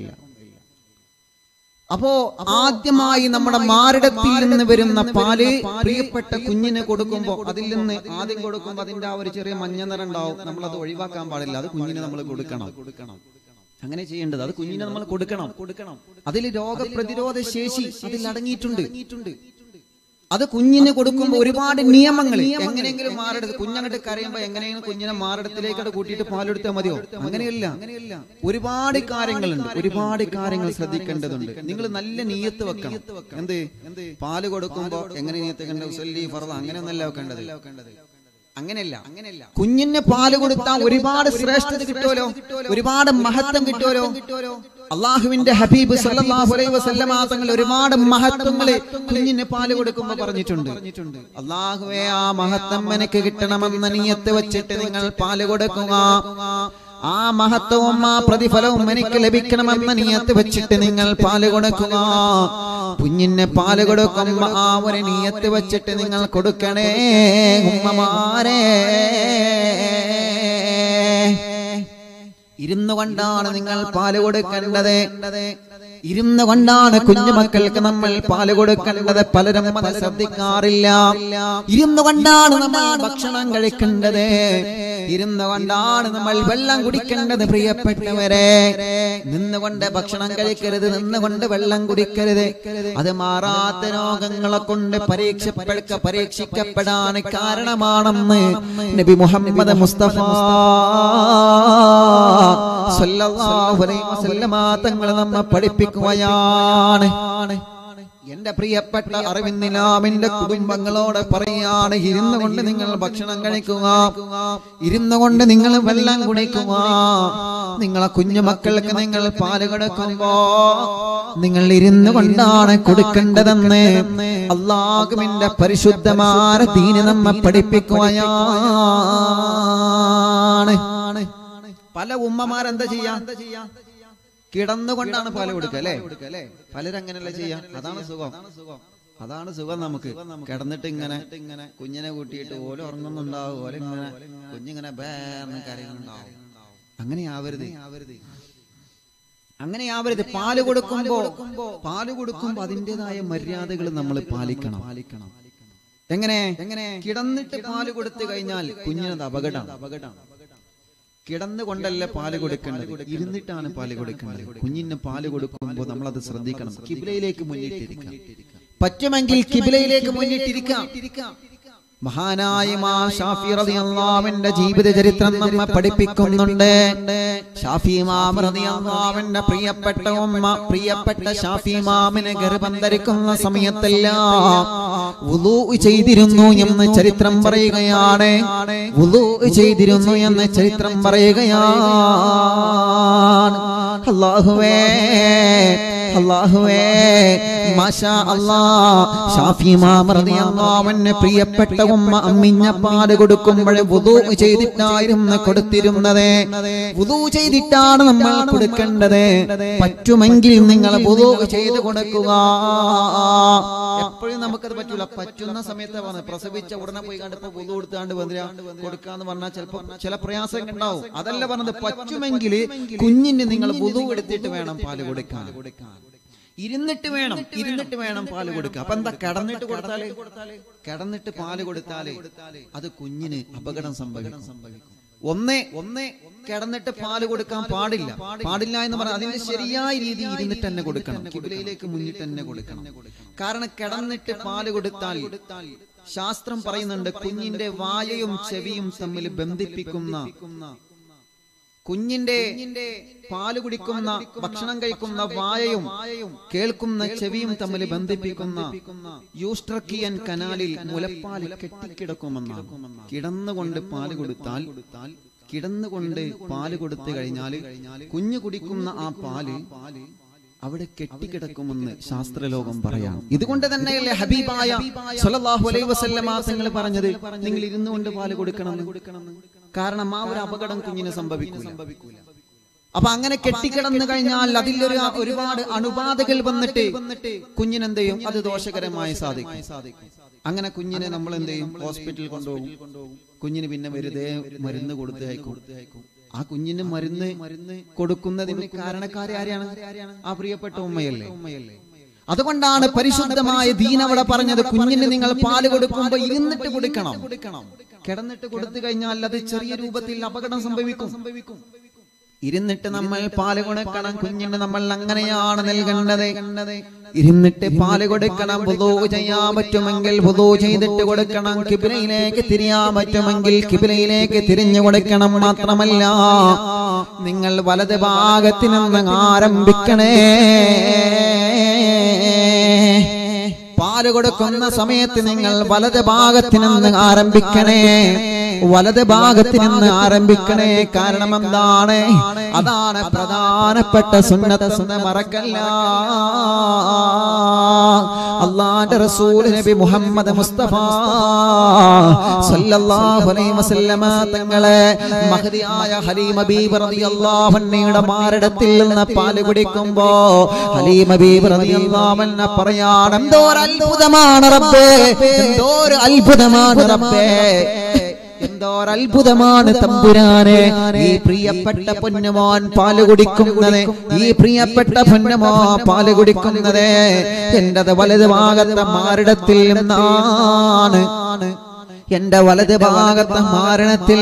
Speaker 2: അപ്പോ ആദ്യമായി നമ്മുടെ മാരടത്തിൽ നിന്ന് വരുന്ന പാല് പ്രിയപ്പെട്ട കുഞ്ഞിന് കൊടുക്കുമ്പോ അതിൽ നിന്ന് ആദ്യം കൊടുക്കുമ്പോ അതിന്റെ ആ ഒരു ചെറിയ മഞ്ഞ നിറം ഉണ്ടാവും നമ്മൾ അത് ഒഴിവാക്കാൻ പാടില്ല അത് കുഞ്ഞിന് നമ്മൾ കൊടുക്കണം കൊടുക്കണം അങ്ങനെ ചെയ്യേണ്ടത് അത് കുഞ്ഞിന് നമ്മൾ കൊടുക്കണം കൊടുക്കണം അതിൽ രോഗപ്രതിരോധ ശേഷി അതിൽ അടങ്ങിയിട്ടുണ്ട് അത് കുഞ്ഞിന് കൊടുക്കുമ്പോൾ ഒരുപാട് നിയമങ്ങൾ എങ്ങനെയെങ്കിലും മാറെടുത്ത് കുഞ്ഞങ്ങോട്ട് കരയുമ്പോ എങ്ങനെയെങ്കിലും കുഞ്ഞിനെ മാറിടത്തിലേക്ക് കൂട്ടിയിട്ട് പാലെടുത്താൽ മതിയോ അങ്ങനെയല്ല അങ്ങനെയല്ല ഒരുപാട് കാര്യങ്ങളുണ്ട് ഒരുപാട് കാര്യങ്ങൾ ശ്രദ്ധിക്കേണ്ടതുണ്ട് നിങ്ങൾ നല്ല നീയത്ത് വെക്കണം എന്ത് പാല് കൊടുക്കുമ്പോ എങ്ങനെ നീയത്ത് കണ്ട ഉസല്ലി ഫറദ അങ്ങനെയൊന്നല്ല വെക്കേണ്ടത് അങ്ങനെയല്ല അങ്ങനെയല്ല കുഞ്ഞിന് പാല് കൊടുത്താൽ ഒരുപാട് ശ്രേഷ്ഠത കിട്ടുമല്ലോ ഒരുപാട് മഹത്വം കിട്ടുമല്ലോ അള്ളാഹുവിന്റെ ഹബീബ് സല്ലല്ലാഹു അലൈഹി വസല്ലമ തങ്ങൾ ഒരുപാട് മഹത്വങ്ങള് കുഞ്ഞിന് പാല് കൊടുക്കുമ്പോൾ പറഞ്ഞിട്ടുണ്ട് അള്ളാഹുവേ ആ മഹത്വം എനിക്ക് കിട്ടണമെന്ന നീയത്ത് വെച്ചിട്ട് നിങ്ങൾ പാല് കൊടുക്കുക ആ മഹത്വവും ആ പ്രതിഫലവും എനിക്ക് ലഭിക്കണമെന്ന നീയത്ത് വെച്ചിട്ട് നിങ്ങൾ പാല് കൊടുക്കുക കുഞ്ഞിന് പാല് കൊടുക്കുമ്പോ ആ ഒരു നീയത്ത് വെച്ചിട്ട് നിങ്ങൾ കൊടുക്കണേ ഉമ്മമാരെ ഇരുന്നു കൊണ്ടാണ് നിങ്ങൾ പാല് കൊടുക്കേണ്ടത് ഇരുന്നു കൊണ്ടാണ് കുഞ്ഞുമക്കൾക്ക് നമ്മൾ പാല് കൊടുക്കേണ്ടത് പലരും അത് ശ്രദ്ധിക്കാറില്ല ഇരുന്നു കൊണ്ടാണ് നമ്മൾ ഭക്ഷണം കഴിക്കേണ്ടത് ഇരുന്നു കൊണ്ടാണ് നമ്മൾ വെള്ളം കുടിക്കേണ്ടത് പ്രിയപ്പെട്ടവരെ നിന്നുകൊണ്ട് ഭക്ഷണം കഴിക്കരുത് നിന്നുകൊണ്ട് വെള്ളം കുടിക്കരുത് അത് മാറാത്ത രോഗങ്ങളെ കൊണ്ട് പരീക്ഷപ്പെടുക്ക പരീക്ഷിക്കപ്പെടാൻ കാരണമാണെന്ന് നബി മുഹമ്മദ് മുസ്തഫ സല്ലല്ലാഹു അലൈഹി വസല്ലമ തങ്ങൾ നമ്മെ പഠിപ്പിക്കുകയാണ് എന്റെ പ്രിയപ്പെട്ട അറിവിന്ദിനാമിന്റെ കുടുംബങ്ങളോട് പറയാണ് ഇരുന്നു കൊണ്ട് നിങ്ങൾ ഭക്ഷണം കഴിക്കുക ഇരുന്നു കൊണ്ട് നിങ്ങൾ വെള്ളം കുടിക്കുക നിങ്ങളെ കുഞ്ഞുമക്കൾക്ക് നിങ്ങൾ പാല് കൊടുക്കുമ്പോ നിങ്ങൾ ഇരുന്നു കൊണ്ടാണ് കൊടുക്കേണ്ടതെന്ന് അള്ളാഹുവിന്റെ പരിശുദ്ധമായ ദീന് നമ്മെ പഠിപ്പിക്കുകയാണ് പല ഉമ്മമാരെന്താ ചെയ്യാ കിടന്നുകൊണ്ടാണ് പാല് കൊടുക്കുക അല്ലേ പലരങ്ങനല്ല ചെയ്യാ അതാണ് സുഖം അതാണ് സുഖം നമുക്ക് കിടന്നിട്ട് ഇങ്ങനെ ഇങ്ങനെ കുഞ്ഞിനെ കൂട്ടിയിട്ട് ഓല ഉറങ്ങുന്നുണ്ടാവും ഓല ഇങ്ങനെ കുഞ്ഞിങ്ങനെ ബേർന്ന് കരയുന്നുണ്ടാവും അങ്ങനെ ആവരുത് അങ്ങനെ ആവരുത് പാല് കൊടുക്കുമ്പോ പാല് കൊടുക്കുമ്പോ അതിൻ്റെതായ മര്യാദകൾ നമ്മൾ പാലിക്കണം പാലിക്കണം എങ്ങനെ എങ്ങനെ കിടന്നിട്ട് പാല് കൊടുത്തു കഴിഞ്ഞാൽ കുഞ്ഞിനത് അപകടം അപകടം കിടന്നുകൊണ്ടല്ല പാല് കൊടുക്കേണ്ടത് ഇരുന്നിട്ടാണ് പാല് കൊടുക്കേണ്ടത് കുഞ്ഞിന് പാല് കൊടുക്കുമ്പോൾ നമ്മൾ അത് ശ്രദ്ധിക്കണം കിബിലയിലേക്ക് മുന്നിട്ടിരിക്കാം പറ്റുമെങ്കിൽ കിബിലയിലേക്ക് മുന്നിട്ടിരിക്കാം മഹാനായ മാ ഷാഫി റളിയല്ലാഹുവിന്റെ ജീവിത ചരിത്രം നമ്മെ പഠിപ്പിക്കുന്നുണ്ട് ഷാഫി ഇമാം റളിയല്ലാഹുവിന്റെ പ്രിയപ്പെട്ട ഉമ്മ പ്രിയപ്പെട്ട ഷാഫി ഇമാമിനെ ഗർഭം ധരിക്കുന്ന സമയത്തെല്ലാം വുളൂ ചെയ്തിരുന്നു എന്ന് ചരിത്രം പറയുകയാണ് വുളൂ ചെയ്തിരുന്നു എന്ന് ചരിത്രം പറയുകയാണ് അല്ലാഹുവേ അല്ലാഹുവേ മാഷാ അല്ലാ ഷാഫി ഇമാം റളിയല്ലാഹു അൻഹു പ്രിയപ്പെട്ട ഉമ്മ അമ്മിഞ്ഞ പാല് കൊടുക്കുമ്പോൾ വുദൂ ചെയ്തിട്ടായിരുന്നു കൊടുത്തിരുന്നത് വുദൂ ചെയ്തിട്ടാണ് നമ്മൾ കൊടുക്കേണ്ടത് പറ്റുമെങ്കിൽ നിങ്ങൾ വുദൂ ചെയ്ത് കൊടുക്കുക എപ്പോഴും നമുക്കത് പറ്റൂല പറ്റുന്ന സമയത്ത് വന്ന് പ്രസവിച്ച ഉടനെ പോയി കണ്ടപ്പോ വുദൂ കൊടുത്താണ്ട് വന്നിരാ കൊടുക്കാന്ന് പറഞ്ഞാൽ ചിലപ്പോ ചില പ്രയാസം ഉണ്ടാവും അതല്ല പറഞ്ഞത് പറ്റുമെങ്കിൽ കുഞ്ഞിന് നിങ്ങൾ വുദൂ എടുത്തിട്ട് വേണം പാല് കൊടുക്കാൻ ഇരുന്നിട്ട് വേണം ഇരുന്നിട്ട് വേണം പാല് കൊടുക്കുക അപ്പൊ എന്താ കിടന്നിട്ട് കൊടുത്താല് കിടന്നിട്ട് പാല് കൊടുത്താല് അത് കുഞ്ഞിന് അപകടം സംഭവിക്കും ഒന്നേ ഒന്നേ കിടന്നിട്ട് പാല് കൊടുക്കാൻ പാടില്ല പാടില്ല എന്ന് പറഞ്ഞാൽ അതിന്റെ ശരിയായ രീതി ഇരുന്നിട്ട് തന്നെ കൊടുക്കണം കിബിലയിലേക്ക് മുന്നിട്ട് തന്നെ കൊടുക്കണം കാരണം കിടന്നിട്ട് പാല് കൊടുത്താൽ ശാസ്ത്രം പറയുന്നുണ്ട് കുഞ്ഞിന്റെ വായയും ചെവിയും തമ്മിൽ ബന്ധിപ്പിക്കുന്ന കുഞ്ഞിന്റെ പാല് കുടിക്കുന്ന ഭക്ഷണം കഴിക്കുന്ന വായയും കേൾക്കുന്ന ചെവിയും തമ്മിൽ ബന്ധിപ്പിക്കുന്ന യൂസ്ട്രക്കിയൻ കനാലിൽ മുലപ്പാൽ കെട്ടിക്കിടക്കുമെന്നാണ് കിടന്നുകൊണ്ട് പാല് കൊടുത്താൽ കിടന്നുകൊണ്ട് പാല് കൊടുത്തു കഴിഞ്ഞാൽ കുഞ്ഞു കുടിക്കുന്ന ആ പാല് അവിടെ കെട്ടിക്കിടക്കുമെന്ന് ശാസ്ത്രലോകം പറയാം ഇതുകൊണ്ട് തന്നെയല്ലേ ഹബീബായ സ്വല്ലല്ലാഹു അലൈഹി വസല്ലമ തങ്ങൾ പറഞ്ഞത് നിങ്ങൾ ഇരുന്നു കൊണ്ട് പാല് കൊടുക്കണം കാരണം ആ ഒരു അപകടം കുഞ്ഞിന് സംഭവിക്കൂല അപ്പൊ അങ്ങനെ കെട്ടിക്കിടന്നു കഴിഞ്ഞാൽ അതിലൊരു ഒരുപാട് അണുബാധകൾ വന്നിട്ട് കുഞ്ഞിനെന്ത് ചെയ്യും അത് ദോഷകരമായി സാധിക്കും അങ്ങനെ കുഞ്ഞിനെ നമ്മൾ എന്ത് ചെയ്യും ഹോസ്പിറ്റലിൽ കൊണ്ടുപോകും കുഞ്ഞിന് പിന്നെ വെറുതെ മരുന്ന് കൊടുത്ത് അയക്കും ആ കുഞ്ഞിന് മരുന്ന് മരുന്ന് കൊടുക്കുന്നതിന് കാരണക്കാരെ ആരെയാണ് ആ പ്രിയപ്പെട്ട ഉമ്മയല്ലേ ഉമ്മയല്ലേ അതുകൊണ്ടാണ് പരിശുദ്ധമായ ദീൻ അവിടെ പറഞ്ഞത് കുഞ്ഞിന് നിങ്ങൾ പാല് കൊടുക്കുമ്പോ ഇരുന്നിട്ട് കൊടുക്കണം കിടന്നിട്ട് കൊടുത്തു കഴിഞ്ഞാൽ അത് ചെറിയ രൂപത്തിൽ അപകടം സംഭവിക്കും സംഭവിക്കും ഇരുന്നിട്ട് നമ്മൾ പാല് കൊടുക്കണം കുഞ്ഞിന് നമ്മൾ അങ്ങനെയാണ് നൽകേണ്ടത് ഇരുന്നിട്ട് പാല് കൊടുക്കണം വുദൂ ചെയ്യാൻ പറ്റുമെങ്കിൽ വുദൂ ചെയ്തിട്ട് കൊടുക്കണം കിബിലയിലേക്ക് തിരിയാൻ പറ്റുമെങ്കിൽ കിബിലയിലേക്ക് തിരിഞ്ഞു കൊടുക്കണം മാത്രമല്ല നിങ്ങൾ വലത് ഭാഗത്ത് നിന്ന് ആരംഭിക്കണേ പാല് കൊടുക്കുന്ന സമയത്ത് നിങ്ങൾ വലത് ഭാഗത്ത് നിന്ന് ആരംഭിക്കണേ വലത് ഭാഗത്ത് നിന്ന് ആരംഭിക്കണേ കാരണം എന്താണ് അതാണ് പ്രധാനപ്പെട്ട സുന്നത സുന്ന മറക്കല്ല അള്ളാന്റെ റസൂൽ നബി മുഹമ്മദ് മുസ്തഫ സല്ലല്ലാഹു അലൈഹി വസല്ലമ തങ്ങളെ മഹദിയായ ഹലീമ ബീബി റളിയല്ലാഹു അൻഹയുടെ മാരടത്തിൽ നിന്ന് പാല് കുടിക്കുമ്പോ ഹലീമ ബീബി റളിയല്ലാഹു അൻഹ പറയാണ് എന്തോ ഒരു അത്ഭുതമാണ് റബ്ബേ എന്തോ ഒരു അത്ഭുതമാണ് റബ്ബേ എന്തോ ഒരു അത്ഭുതമാണ് തമ്പുരാനെ ഈ പ്രിയപ്പെട്ട പൊന്നുമോൻ പാല് കുടിക്കുന്നത് ഈ പ്രിയപ്പെട്ട പൊന്നുമോ പാല് കുടിക്കുന്നത് എന്റത് വലത് ഭാഗത്തെ മാറിടത്തിൽ നിന്നാണ് എന്റെ വലത് ഭാഗത്തെ മാരണത്തിൽ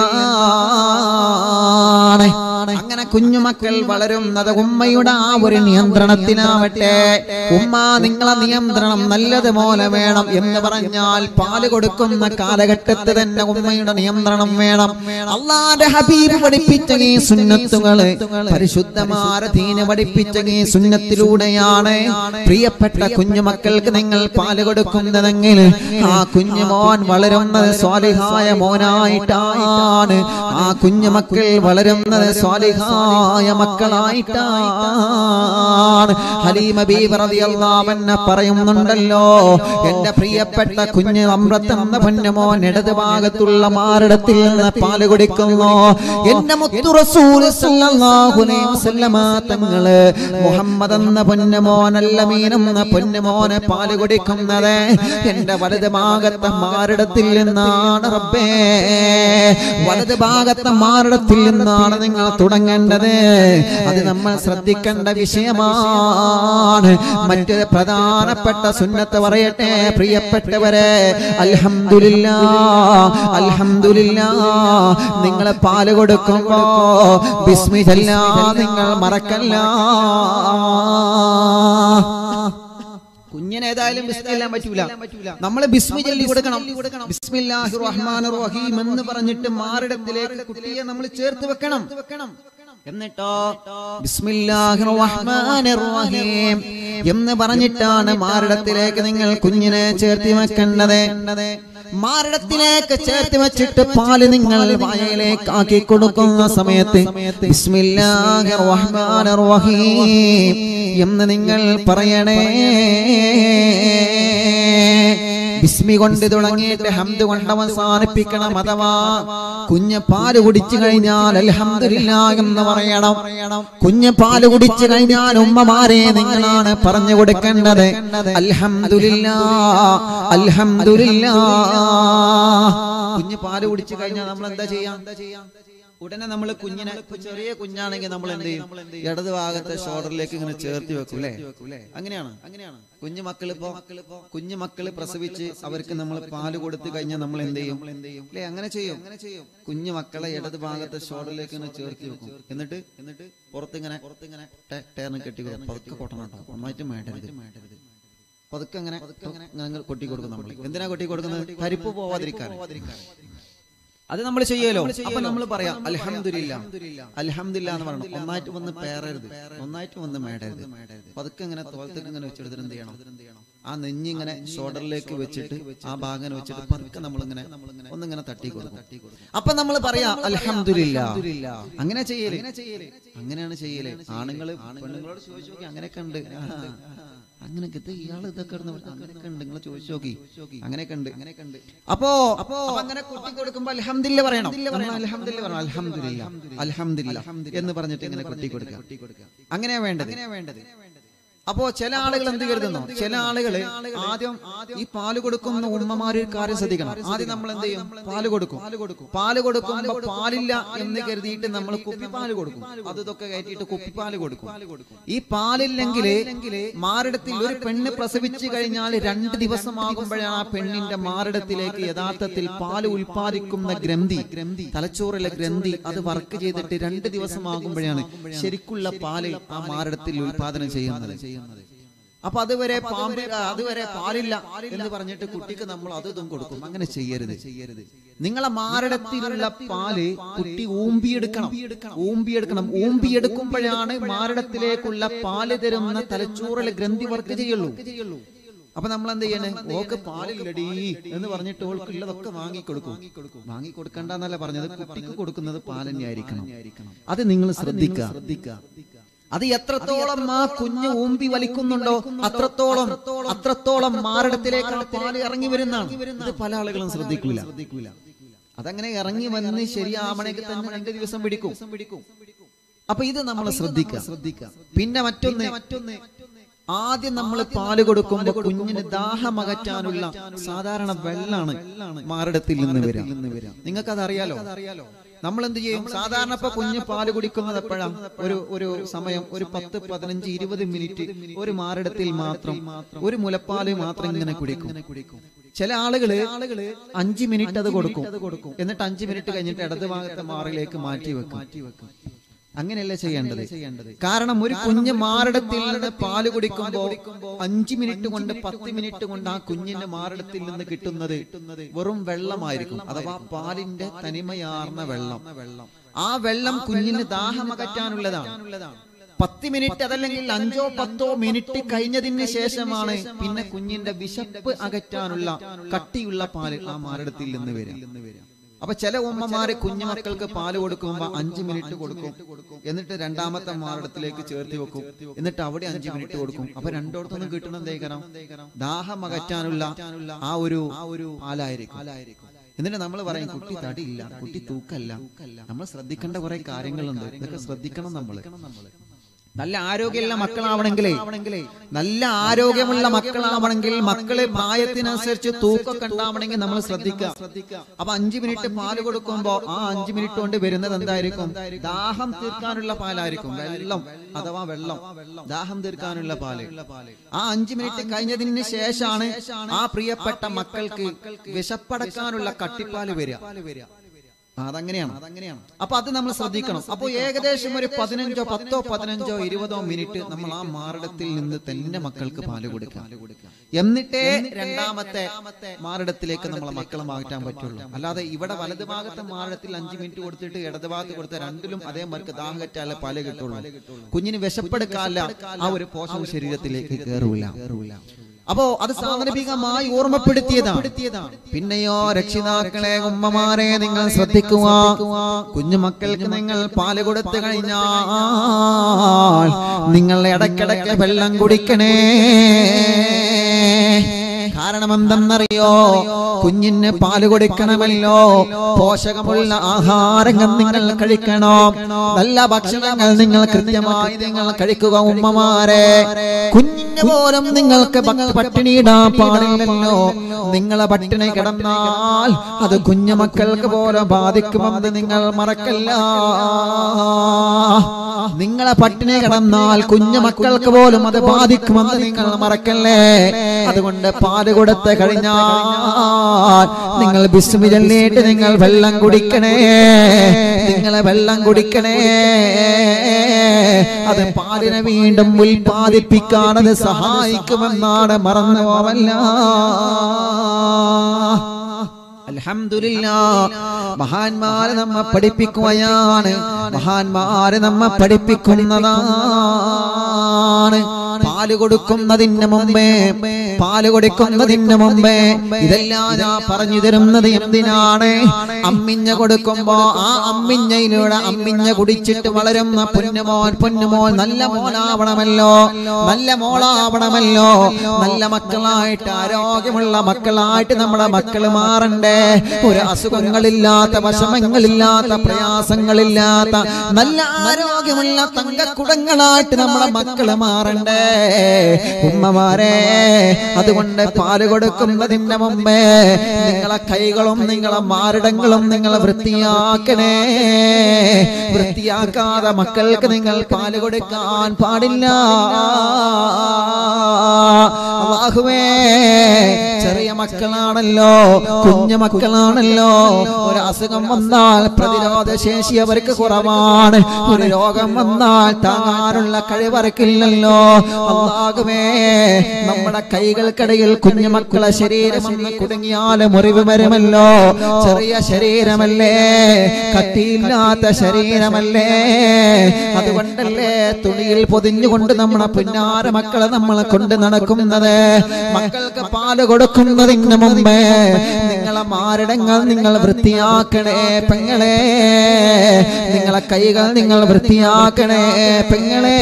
Speaker 2: നിന്നാണ് അങ്ങനെ കുഞ്ഞുമക്കൾ വളരുന്നത് ഉമ്മയുടെ ആ ഒരു നിയന്ത്രണത്തിനാവട്ടെ ഉമ്മ നിങ്ങളെ നിയന്ത്രണം നല്ലതുപോലെ വേണം എന്ന് പറഞ്ഞാൽ പാല് കൊടുക്കുന്ന കാലഘട്ടത്തിൽ തന്നെ ഉമ്മയുടെ നിയന്ത്രണം വേണം അള്ളാന്റെ ഹബീബ് പഠിപ്പിച്ച ഈ സുന്നത്തുകള് പരിശുദ്ധമായ ദീന പഠിപ്പിച്ച ഈ സുന്നത്തിലൂടെയാണ് പ്രിയപ്പെട്ട കുഞ്ഞുമക്കൾക്ക് നിങ്ങൾ പാല് കൊടുക്കുന്നതെങ്കിൽ ആ കുഞ്ഞുമോൻ വളരുന്നത് സ്വാലിഹായ മോനായിട്ടാണ് ആ കുഞ്ഞുമക്കൾ വളരുന്നത് സ്വാലിഹായ മക്കളായിട്ടാണ് ഹലീമ ബീബി റളിയല്ലാഹു അൻഹ പറയുന്നുണ്ടല്ലോ എന്റെ പ്രിയപ്പെട്ട കുഞ്ഞ് അമ്രത്തെന്ന പൊന്നുമോൻ ഇടത് ഭാഗത്തുള്ള മാറിടത്തിൽ നിന്ന് പാല് കുടിക്കുന്നു എന്റെ മുത്തു റസൂൽ സല്ലല്ലാഹു അലൈഹി വസല്ലമ തങ്ങള് മുഹമ്മദ് എന്ന പൊന്നുമോൻ അല്ലമീൻ എന്ന പൊന്നുമോനെ പാല് കുടിക്കുന്നത് എന്റെ വലത് ഭാഗത്തെ മാറിടത്തിൽ നിന്നാണ് റബ്ബേ വലത് ഭാഗത്തെ മാറിടത്തിൽ നിന്നാണ് നിങ്ങൾ തുടങ്ങേണ്ടത് അത് നമ്മൾ ശ്രദ്ധിക്കേണ്ട വിഷയമാണ് മറ്റൊരു പ്രധാനപ്പെട്ട സുന്നത്ത് പറയട്ടെ പ്രിയപ്പെട്ടവരെ അൽഹംദുലില്ല അൽഹംദുലില്ല നിങ്ങൾ പാല് കൊടുക്കുമ്പോ ബിസ്മില്ല നിങ്ങൾ മറക്കല്ല കുഞ്ഞിന് ഏതായാലും ബിസ്മില്ലാൻ പറ്റൂല നമ്മൾ ബിസ്മി ചൊല്ലി കൊടുക്കണം ബിസ്മില്ലാഹിർ റഹ്മാനിർ റഹീം എന്ന് പറഞ്ഞിട്ട് മാറിടത്തിലേക്ക് കുട്ടിയെ നമ്മൾ ചേർത്ത് വെക്കണം എന്നിട്ടോ ബിസ്മില്ലാഹിർ റഹ്മാനിർ റഹീം എന്ന് പറഞ്ഞിട്ടാണ് മാറിടത്തിലേക്ക് നിങ്ങൾ കുഞ്ഞിനെ ചേർത്തി വെക്കേണ്ടത് മാറിടത്തിലേക്ക് ചേർത്ത് വെച്ചിട്ട് പാല് നിങ്ങൾ വായയിലേക്ക് ആക്കി കൊടുക്കുന്ന സമയത്ത് ബിസ്മില്ലാഹിർ റഹ്മാനിർ റഹീം എന്ന് നിങ്ങൾ പറയണേ ബിസ്മി കൊണ്ട് തുടങ്ങിയിട്ട് ഹംദ് കൊണ്ട് അവസാനിപ്പിക്കണം അഥവാ കുഞ്ഞ് പാല് കുടിച്ചു കഴിഞ്ഞാൽ അൽഹംദുലില്ല എന്ന് പറയണം കുഞ്ഞ് പാല് കുടിച്ചു കഴിഞ്ഞാൽ ഉമ്മമാരെ നിങ്ങളാണ് പറഞ്ഞു കൊടുക്കേണ്ടത് അൽഹംദുലില്ല അൽഹംദുലില്ല കുഞ്ഞ് പാല് കുടിച്ചു കഴിഞ്ഞാൽ നമ്മൾ എന്താ ചെയ്യാം ഉടനെ നമ്മൾ കുഞ്ഞിനെ ഇപ്പൊ ചെറിയ കുഞ്ഞാണെങ്കിൽ നമ്മൾ എന്ത് ചെയ്യും ഇടത് ഭാഗത്തെ ഷോൾഡറിലേക്ക് ഇങ്ങനെ ചേർത്തി വെക്കും അല്ലേ അങ്ങനെയാണ് അങ്ങനെയാണ് കുഞ്ഞു മക്കൾ ഇപ്പോ കുഞ്ഞു മക്കള് പ്രസവിച്ച് അവർക്ക് നമ്മൾ പാല് കൊടുത്തു കഴിഞ്ഞാൽ നമ്മൾ എന്ത് ചെയ്യും അല്ലേ അങ്ങനെ ചെയ്യും അങ്ങനെ ചെയ്യും കുഞ്ഞു മക്കളെ ഇടത് ഭാഗത്തെ ഷോൾഡറിലേക്ക് ഇങ്ങനെ ചേർത്തി വെക്കും എന്നിട്ട് എന്നിട്ട് പുറത്തിങ്ങനെ പുറത്തിങ്ങനെ ടേർന്ന് കെട്ടി കൊടുക്കും പതുക്കെ കൊട്ടണം കേട്ടോ ഒന്നായിട്ട് വേണ്ടരുത് വേണ്ടരുത് പതുക്കെ അങ്ങനെ പതുക്കെ അങ്ങനെ അങ്ങനെ കൊട്ടി കൊടുക്കും നമ്മൾ എന്തിനാ കൊട്ടി കൊടുക്കുന്നത് കരിപ്പ് പോവാതിരിക്കാൻ അത് നമ്മൾ ചെയ്യലോ അപ്പൊ നമ്മൾ പറയാം അൽഹംദുലില്ല അൽഹംദുലില്ല എന്ന് പറയണം ഒന്നായിട്ട് വന്ന് പേറരുത് ഒന്നായിട്ട് വന്ന് മേടരുത് പതുക്കെ ഇങ്ങനെ തോളത്തേക്ക് ഇങ്ങനെ വെച്ചെടുത്തിട്ട് എന്ത് ചെയ്യണം ആ നെഞ്ഞിങ്ങനെ ഷോൾഡറിലേക്ക് വെച്ചിട്ട് ആ ഭാഗം വെച്ചിട്ട് പതുക്കെ നമ്മളിങ്ങനെ ഒന്നിങ്ങനെ തട്ടി കൊടുക്കും അപ്പൊ നമ്മൾ പറയാം അൽഹംദുലില്ല അങ്ങനെ ചെയ്യല് അങ്ങനെയാണ് ചെയ്യല് ആണുങ്ങള് പെണ്ണുങ്ങളോട് ചോദിച്ചു നോക്കി അങ്ങനെയൊക്കെ ഉണ്ട് ആ. അങ്ങനെയൊക്കെ ഇത് ഇയാള് ഇതൊക്കെ ഇടുന്ന പോലെ അങ്ങനെയൊക്കെ ഉണ്ട് നിങ്ങൾ ചോദിച്ചു നോക്കി അങ്ങനെയൊക്കെ ഉണ്ട് അങ്ങനെയൊക്കെ ഉണ്ട് അപ്പോ അപ്പോ അങ്ങനെ കുട്ടി കൊടുക്കുമ്പോ അൽഹംദില്ല പറയണം നമ്മൾ അൽഹംദില്ല പറയണം അൽഹംദില്ല അൽഹംദില്ല എന്ന് പറഞ്ഞിട്ട് ഇങ്ങനെ കുട്ടി കൊടുക്കുക അങ്ങനെയാ വേണ്ടത് വേണ്ടത് അപ്പോ ചില ആളുകൾ എന്ത് കരുതുന്നു ചില ആളുകള് ആദ്യം ഈ പാല് കൊടുക്കുന്ന ഉമ്മമാര് ഒരു കാര്യം ശ്രദ്ധിക്കണം ആദ്യം നമ്മൾ എന്ത് ചെയ്യും പാല് കൊടുക്കും പാല് കൊടുക്കുമ്പോ പാലില്ല എന്ന് കരുതിയിട്ട് നമ്മൾ കുപ്പിപ്പാല് കൊടുക്കും അത് ഇതൊക്കെ കയറ്റിയിട്ട് കുപ്പിപ്പാല് കൊടുക്കും ഈ പാലില്ലെങ്കിൽ മാറിടത്തിൽ ഒരു പെണ്ണ് പ്രസവിച്ചു കഴിഞ്ഞാൽ രണ്ട് ദിവസമാകുമ്പോഴാണ് ആ പെണ്ണിന്റെ മാറിടത്തിലേക്ക് യഥാർത്ഥത്തിൽ പാല് ഉൽപ്പാദിക്കുന്ന ഗ്രന്ഥി ഗ്രന്ഥി തലച്ചോറിലെ ഗ്രന്ഥി അത് വർക്ക് ചെയ്തിട്ട് രണ്ട് ദിവസമാകുമ്പോഴാണ് ശരിക്കുള്ള പാല് ആ മാറിടത്തിൽ ഉൽപാദനം ചെയ്യുന്നത് അപ്പൊ അതുവരെ പാമ്പ് അതുവരെ പാലില്ല എന്ന് പറഞ്ഞിട്ട് കുട്ടിക്ക് നമ്മൾ അത് ഇതും കൊടുക്കും അങ്ങനെ ചെയ്യരുത് ചെയ്യരുത് നിങ്ങളെ മാരടത്തിലുള്ള പാല് കുട്ടി ഊമ്പിയെടുക്കണം ഊമ്പിയെടുക്കണം ഊമ്പിയെടുക്കുമ്പോഴാണ് മാരടത്തിലേക്കുള്ള പാല് തരുന്ന തലച്ചോറിലെ ഗ്രന്ഥി വർക്ക് ചെയ്യുള്ളൂ അപ്പൊ നമ്മൾ എന്ത് ചെയ്യണേ ഓക്ക് പാലില്ലടി എന്ന് പറഞ്ഞിട്ട് ഓൾക്ക് ഉള്ളതൊക്കെ വാങ്ങിക്കൊടുക്കും വാങ്ങി കൊടുക്കണ്ടെന്നല്ല പറഞ്ഞത് കുട്ടിക്ക് കൊടുക്കുന്നത് പാൽ തന്നെയായിരിക്കണം അത് നിങ്ങൾ ശ്രദ്ധിക്കുക ശ്രദ്ധിക്കുക അത് എത്രത്തോളം ആ കുഞ്ഞ് ഊമ്പി വലിക്കുന്നുണ്ടോ അത്രത്തോളം അത്രത്തോളം മാരടത്തിലേക്ക് ആ പാല് ഇറങ്ങി വരുന്നതാണ് ഇത് പല ആളുകളും ശ്രദ്ധിക്കൂല ശ്രദ്ധിക്കൂല അതങ്ങനെ ഇറങ്ങി വന്ന് ശരിയാവണമെങ്കിൽ തന്നെ രണ്ട് ദിവസം പിടിക്കും അപ്പൊ ഇത് നമ്മൾ ശ്രദ്ധിക്കുക ശ്രദ്ധിക്കുക പിന്നെ മറ്റൊന്ന് മറ്റൊന്ന് ആദ്യം നമ്മൾ പാല് കൊടുക്കുമ്പോ കുഞ്ഞിന് ദാഹമകറ്റാനുള്ള സാധാരണ വെള്ളാണ് മാറിടത്തിൽ നിന്ന് വരാം നിങ്ങൾക്ക് അത് അറിയാലോ നമ്മൾ എന്ത് ചെയ്യും സാധാരണ ഇപ്പൊ കുഞ്ഞ് പാല് കുടിക്കുന്നത് എപ്പോഴാ ഒരു ഒരു സമയം ഒരു പത്ത് പതിനഞ്ച് ഇരുപത് മിനിറ്റ് ഒരു മാറിടത്തിൽ മാത്രം ഒരു മുലപ്പാല് മാത്രം ഇങ്ങനെ കുടിക്കും ചില ആളുകള് അഞ്ച് മിനിറ്റ് അത് കൊടുക്കും എന്നിട്ട് അഞ്ച് മിനിറ്റ് കഴിഞ്ഞിട്ട് ഇടത് ഭാഗത്തെ മാറിലേക്ക് മാറ്റി വെക്കും അങ്ങനെയല്ല ചെയ്യേണ്ടത് കാരണം ഒരു കുഞ്ഞ് മാറിടത്തിൽ നിന്ന് പാല് കുടിക്കുമ്പോ അഞ്ചു മിനിറ്റ് കൊണ്ട് പത്ത് മിനിറ്റ് കൊണ്ട് ആ കുഞ്ഞിന്റെ മാറിടത്തിൽ നിന്ന് കിട്ടുന്നത് വെറും വെള്ളമായിരിക്കും അഥവാ പാലിന്റെ തനിമയാർന്ന വെള്ളം ആ വെള്ളം കുഞ്ഞിന് ദാഹമകറ്റാനുള്ളതാണ് പത്ത് മിനിറ്റ് അതല്ലെങ്കിൽ അഞ്ചോ പത്തോ മിനിറ്റ് കഴിഞ്ഞതിന് ശേഷമാണ് പിന്നെ കുഞ്ഞിന്റെ വിശപ്പ് അകറ്റാനുള്ള കട്ടിയുള്ള പാല് ആ മാറിടത്തിൽ നിന്ന് വരും അപ്പൊ ചില ഉമ്മമാര് കുഞ്ഞുമക്കൾക്ക് പാല് കൊടുക്കുമ്പോ അഞ്ചു മിനിറ്റ് കൊടുക്കും എന്നിട്ട് രണ്ടാമത്തെ മാറിടത്തിലേക്ക് ചേർത്തി വെക്കും എന്നിട്ട് അവിടെ അഞ്ചു മിനിറ്റ് കൊടുക്കും അപ്പൊ രണ്ടോടത്തൊന്നും കിട്ടണം എന്തേക്കണം ദാഹം അകറ്റാനുള്ള ആ ഒരു ആ ഒരു പാലായിരിക്കും എന്നിട്ട് നമ്മൾ പറയും കുട്ടി തടിയില്ല കുട്ടി തൂക്കല്ല നമ്മൾ ശ്രദ്ധിക്കേണ്ട കുറെ കാര്യങ്ങളുണ്ട് ഇതൊക്കെ ശ്രദ്ധിക്കണം നമ്മള് നല്ല ആരോഗ്യമുള്ള മക്കളാവണമെങ്കിലേ നല്ല ആരോഗ്യമുള്ള മക്കളാവണമെങ്കിൽ മക്കളെ പ്രായത്തിനനുസരിച്ച് തൂക്കൊക്കെ ഉണ്ടാവണമെങ്കിൽ നമ്മൾ ശ്രദ്ധിക്കുക അപ്പൊ അഞ്ചു മിനിറ്റ് പാല് കൊടുക്കുമ്പോ ആ അഞ്ചു മിനിറ്റ് കൊണ്ട് വരുന്നത് എന്തായിരിക്കും ദാഹം തീർക്കാനുള്ള പാലായിരിക്കും വെള്ളം അഥവാ വെള്ളം ദാഹം തീർക്കാനുള്ള പാല് ആ അഞ്ചു മിനിറ്റ് കഴിഞ്ഞതിന് ശേഷമാണ് ആ പ്രിയപ്പെട്ട മക്കൾക്ക് വിശപ്പടക്കാനുള്ള കട്ടിപ്പാല് വരിക ആ, അതങ്ങനെയാണ് അതങ്ങനെയാണ് അപ്പൊ അത് നമ്മൾ ശ്രദ്ധിക്കണം അപ്പൊ ഏകദേശം ഒരു പതിനഞ്ചോ പത്തോ പതിനഞ്ചോ ഇരുപതോ മിനിറ്റ് നമ്മൾ ആ മാറിടത്തിൽ നിന്ന് തന്നെ മക്കൾക്ക് പാല് കൊടുക്കാം എന്നിട്ടേ രണ്ടാമത്തെ മാറിടത്തിലേക്ക് നമ്മളെ മക്കളെ മാറ്റാൻ പറ്റുള്ളൂ അല്ലാതെ ഇവിടെ വലത് ഭാഗത്തെ മാറിടത്തിൽ അഞ്ചു മിനിറ്റ് കൊടുത്തിട്ട് ഇടത് ഭാഗത്ത് കൊടുത്ത രണ്ടിലും അതേ മറിക്ക് ദാഹം കറ്റാലേ പാല് കിട്ടുള്ളൂ കുഞ്ഞിന് വിശപ്പെടുക്കാല്ല ആ ഒരു പോഷണം ശരീരത്തിലേക്ക് കയറൂല അപ്പോ അത് സാന്ദർഭികമായി ഓർമ്മപ്പെടുത്തിയതാണ് പിന്നെയോ രക്ഷിതാക്കളെ ഉമ്മമാരെ നിങ്ങൾ ശ്രദ്ധിക്കുക കുഞ്ഞുമക്കൾക്ക് നിങ്ങൾ പാല് കൊടുത്തു കഴിഞ്ഞാൽ നിങ്ങൾ ഇടയ്ക്കിടയ്ക്ക് വെള്ളം കുടിക്കണേ കാരണം എന്തെന്നറിയോ കുഞ്ഞിന് പാല് കൊടുക്കണമല്ലോ പോഷകമുള്ള ആഹാരങ്ങൾ നിങ്ങൾ കഴിക്കണം നല്ല ഭക്ഷണങ്ങൾ നിങ്ങൾ കൃത്യമായി നിങ്ങൾ കഴിക്കുക ഉമ്മമാരെ കുഞ്ഞിന് പോലും നിങ്ങൾക്ക് ഭ- പട്ടിണിയിടാൻ പാടില്ലല്ലോ നിങ്ങളെ പട്ടിണി കിടന്നാൽ അത് കുഞ്ഞുമക്കൾക്ക് പോലും ബാധിക്കുമെന്ന് നിങ്ങൾ മറക്കല്ല നിങ്ങളെ പട്ടിണി കിടന്നാൽ കുഞ്ഞുമക്കൾക്ക് പോലും അത് ബാധിക്കുമെന്ന് നിങ്ങൾ മറക്കല്ലേ അതുകൊണ്ട് പാല് കൊടുത്ത് കഴിഞ്ഞാൽ നിങ്ങൾ ബിസ്മി ചൊല്ലിയിട്ട് നിങ്ങൾ വെള്ളം കുടിക്കണേ നിങ്ങളെ വെള്ളം കുടിക്കണേ അത് പാലിനെ വീണ്ടും ഉൽപ്പാദിപ്പിക്കാൻ അത് സഹായിക്കുമെന്നാണ് മറന്നു പോവല്ല അൽഹംദുലില്ലാ മഹാന്മാരെ നമ്മെ പഠിപ്പിക്കുകയാണ് മഹാന്മാരെ നമ്മെ പഠിപ്പിക്കുന്നതാണ് പാല് കൊടുക്കുന്നതിന് മുമ്പേ പാല് കൊടുക്കുന്നതിന് മുമ്പേ ഇതെല്ലാം ഞാൻ പറഞ്ഞു തരുന്നത് എന്തിനാണ് അമ്മിഞ്ഞ കൊടുക്കുമ്പോ ആ അമ്മിഞ്ഞയിലൂടെ അമ്മിഞ്ഞ കുടിച്ചിട്ട് വളരുന്ന പൊന്നുമോൻ പൊന്നുമോൻ നല്ല മോനാവണമല്ലോ നല്ല മോളാവണമല്ലോ നല്ല മക്കളായിട്ട് ആരോഗ്യമുള്ള മക്കളായിട്ട് നമ്മുടെ മക്കള് മാറണ്ടേ ഒരു അസുഖങ്ങളില്ലാത്ത വിഷമങ്ങളില്ലാത്ത പ്രയാസങ്ങളില്ലാത്ത നല്ല ആരോഗ്യമുള്ള തങ്കക്കുടങ്ങളായിട്ട് നമ്മുടെ മക്കള് മാറണ്ടേ ഉമ്മമാരെ അതുകൊണ്ട് പാല് കൊടുക്കുന്നതിന്റെ മുമ്പേ നിങ്ങളെ കൈകളും നിങ്ങളെ മാറിടങ്ങളും നിങ്ങൾ വൃത്തിയാക്കണേ വൃത്തിയാക്കാതെ മക്കൾക്ക് നിങ്ങൾ പാല് കൊടുക്കാൻ പാടില്ല അള്ളാഹുവേ ചെറിയ മക്കളാണല്ലോ കുഞ്ഞു മക്കളാണല്ലോ ഒരു അസുഖം വന്നാൽ പ്രതിരോധ ശേഷി അവർക്ക് കുറവാണ് ഒരു രോഗം വന്നാൽ താങ്ങാനുള്ള കഴിവറക്കില്ലല്ലോ അള്ളാഹുവേ നമ്മുടെ കൈകൾക്കിടയിൽ കുഞ്ഞു മക്കളെ ശരീരം ഒന്ന് കുടുങ്ങിയാൽ മുറിവ് വരുമല്ലോ ചെറിയ ശരീരമല്ലേ കട്ടിയില്ലാത്ത ശരീരമല്ലേ അതുകൊണ്ടല്ലേ തുണിയിൽ പൊതിഞ്ഞുകൊണ്ട് നമ്മുടെ പുന്നാര മക്കളെ നമ്മൾ കൊണ്ട് നടക്കുന്നത് മക്കൾക്ക് പാല് കൊടുക്കുന്നതിന് മുമ്പേ നിങ്ങളെ മാരടങ്ങൾ നിങ്ങൾ വൃത്തിയാക്കണേ പെങ്ങളെ നിങ്ങളെ കൈകൾ നിങ്ങൾ വൃത്തിയാക്കണേ പെങ്ങളെ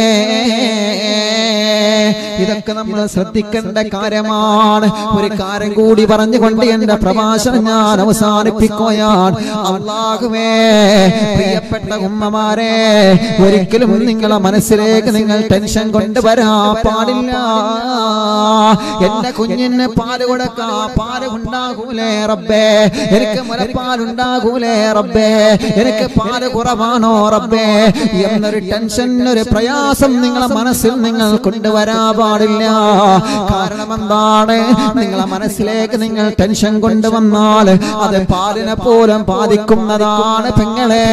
Speaker 2: ഇതൊക്കെ നമ്മൾ ശ്രദ്ധിക്കേണ്ട കാര്യമാണ് ഒരു കാര്യം കൂടി പറഞ്ഞുകൊണ്ട് എന്റെ പ്രഭാഷണം ഞാൻ അവസാനിപ്പിക്കുകയാണ് അള്ളാഹുവേ പ്രിയപ്പെട്ട ഉമ്മമാരെ ഒരിക്കലും നിങ്ങളെ മനസ്സിലേക്ക് നിങ്ങൾ ടെൻഷൻ കൊണ്ടുവരാ പാടില്ല എന്റെ കുഞ്ഞിന് പാല് കൊടുക്കാ പാല് ഉണ്ടാകൂലേ റബ്ബേ എനിക്ക് മുലപ്പാലുണ്ടാകൂലേ റബ്ബേ എനിക്ക് പാല് കുറവാണോ റബ്ബേ എന്നൊരു ടെൻഷൻ ഒരു പ്രയാസം നിങ്ങളെ മനസ്സിൽ നിങ്ങൾ കൊണ്ടുവരാ പാടില്ല കാരണം എന്താണ് നിങ്ങളെ മനസ്സിലേക്ക് നിങ്ങൾ ടെൻഷൻ കൊണ്ടുവന്നാൽ അത് പാലിനെ പോലും ബാധിക്കുന്നതാണ് പെങ്ങളെ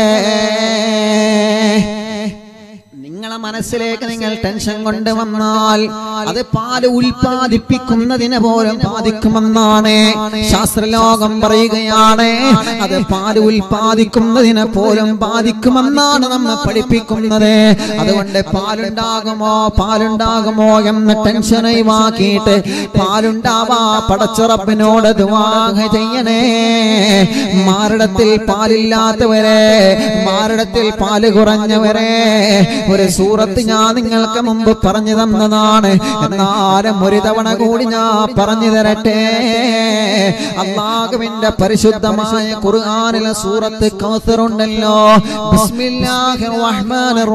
Speaker 2: നിങ്ങളെ മനസ്സിലേക്ക് നിങ്ങൾ ടെൻഷൻ കൊണ്ടുവന്നാൽ അത് പാല് ഉൽപാദിപ്പിക്കുന്നതിന് പോലും ബാധിക്കുമെന്നാണ് ശാസ്ത്രലോകം പറയുകയാണ് അത് പാല് ഉൽപാദിക്കുന്നതിന് പോലും ബാധിക്കുമെന്നാണ് നമ്മെ പഠിപ്പിക്കുന്നത് അതുകൊണ്ട് പാലുണ്ടാകുമോ പാലുണ്ടാകുമോ എന്ന ടെൻഷൻ ഒഴിവാക്കിയിട്ട് പാലുണ്ടാവാ പടച്ചുറപ്പിനോട് ദുവാഹ ചെയ്യണേ മാറിടത്തിൽ പാലില്ലാത്തവരെ മാറിടത്തിൽ പാല് കുറഞ്ഞവരെ ഒരു സൂറത്ത് ഞാൻ നിങ്ങൾക്ക് മുമ്പ് പറഞ്ഞു തന്നതാണ് എന്നാലും ഒരു തവണ കൂടി ഞാൻ പറഞ്ഞു തരട്ടെ അള്ളാഹുവിന്റെ പരിശുദ്ധമായ ഖുർആനിലെ സൂറത്ത് കൗസറുണ്ടല്ലോ ബിസ്മില്ലാഹിർ റഹ്മാനിർ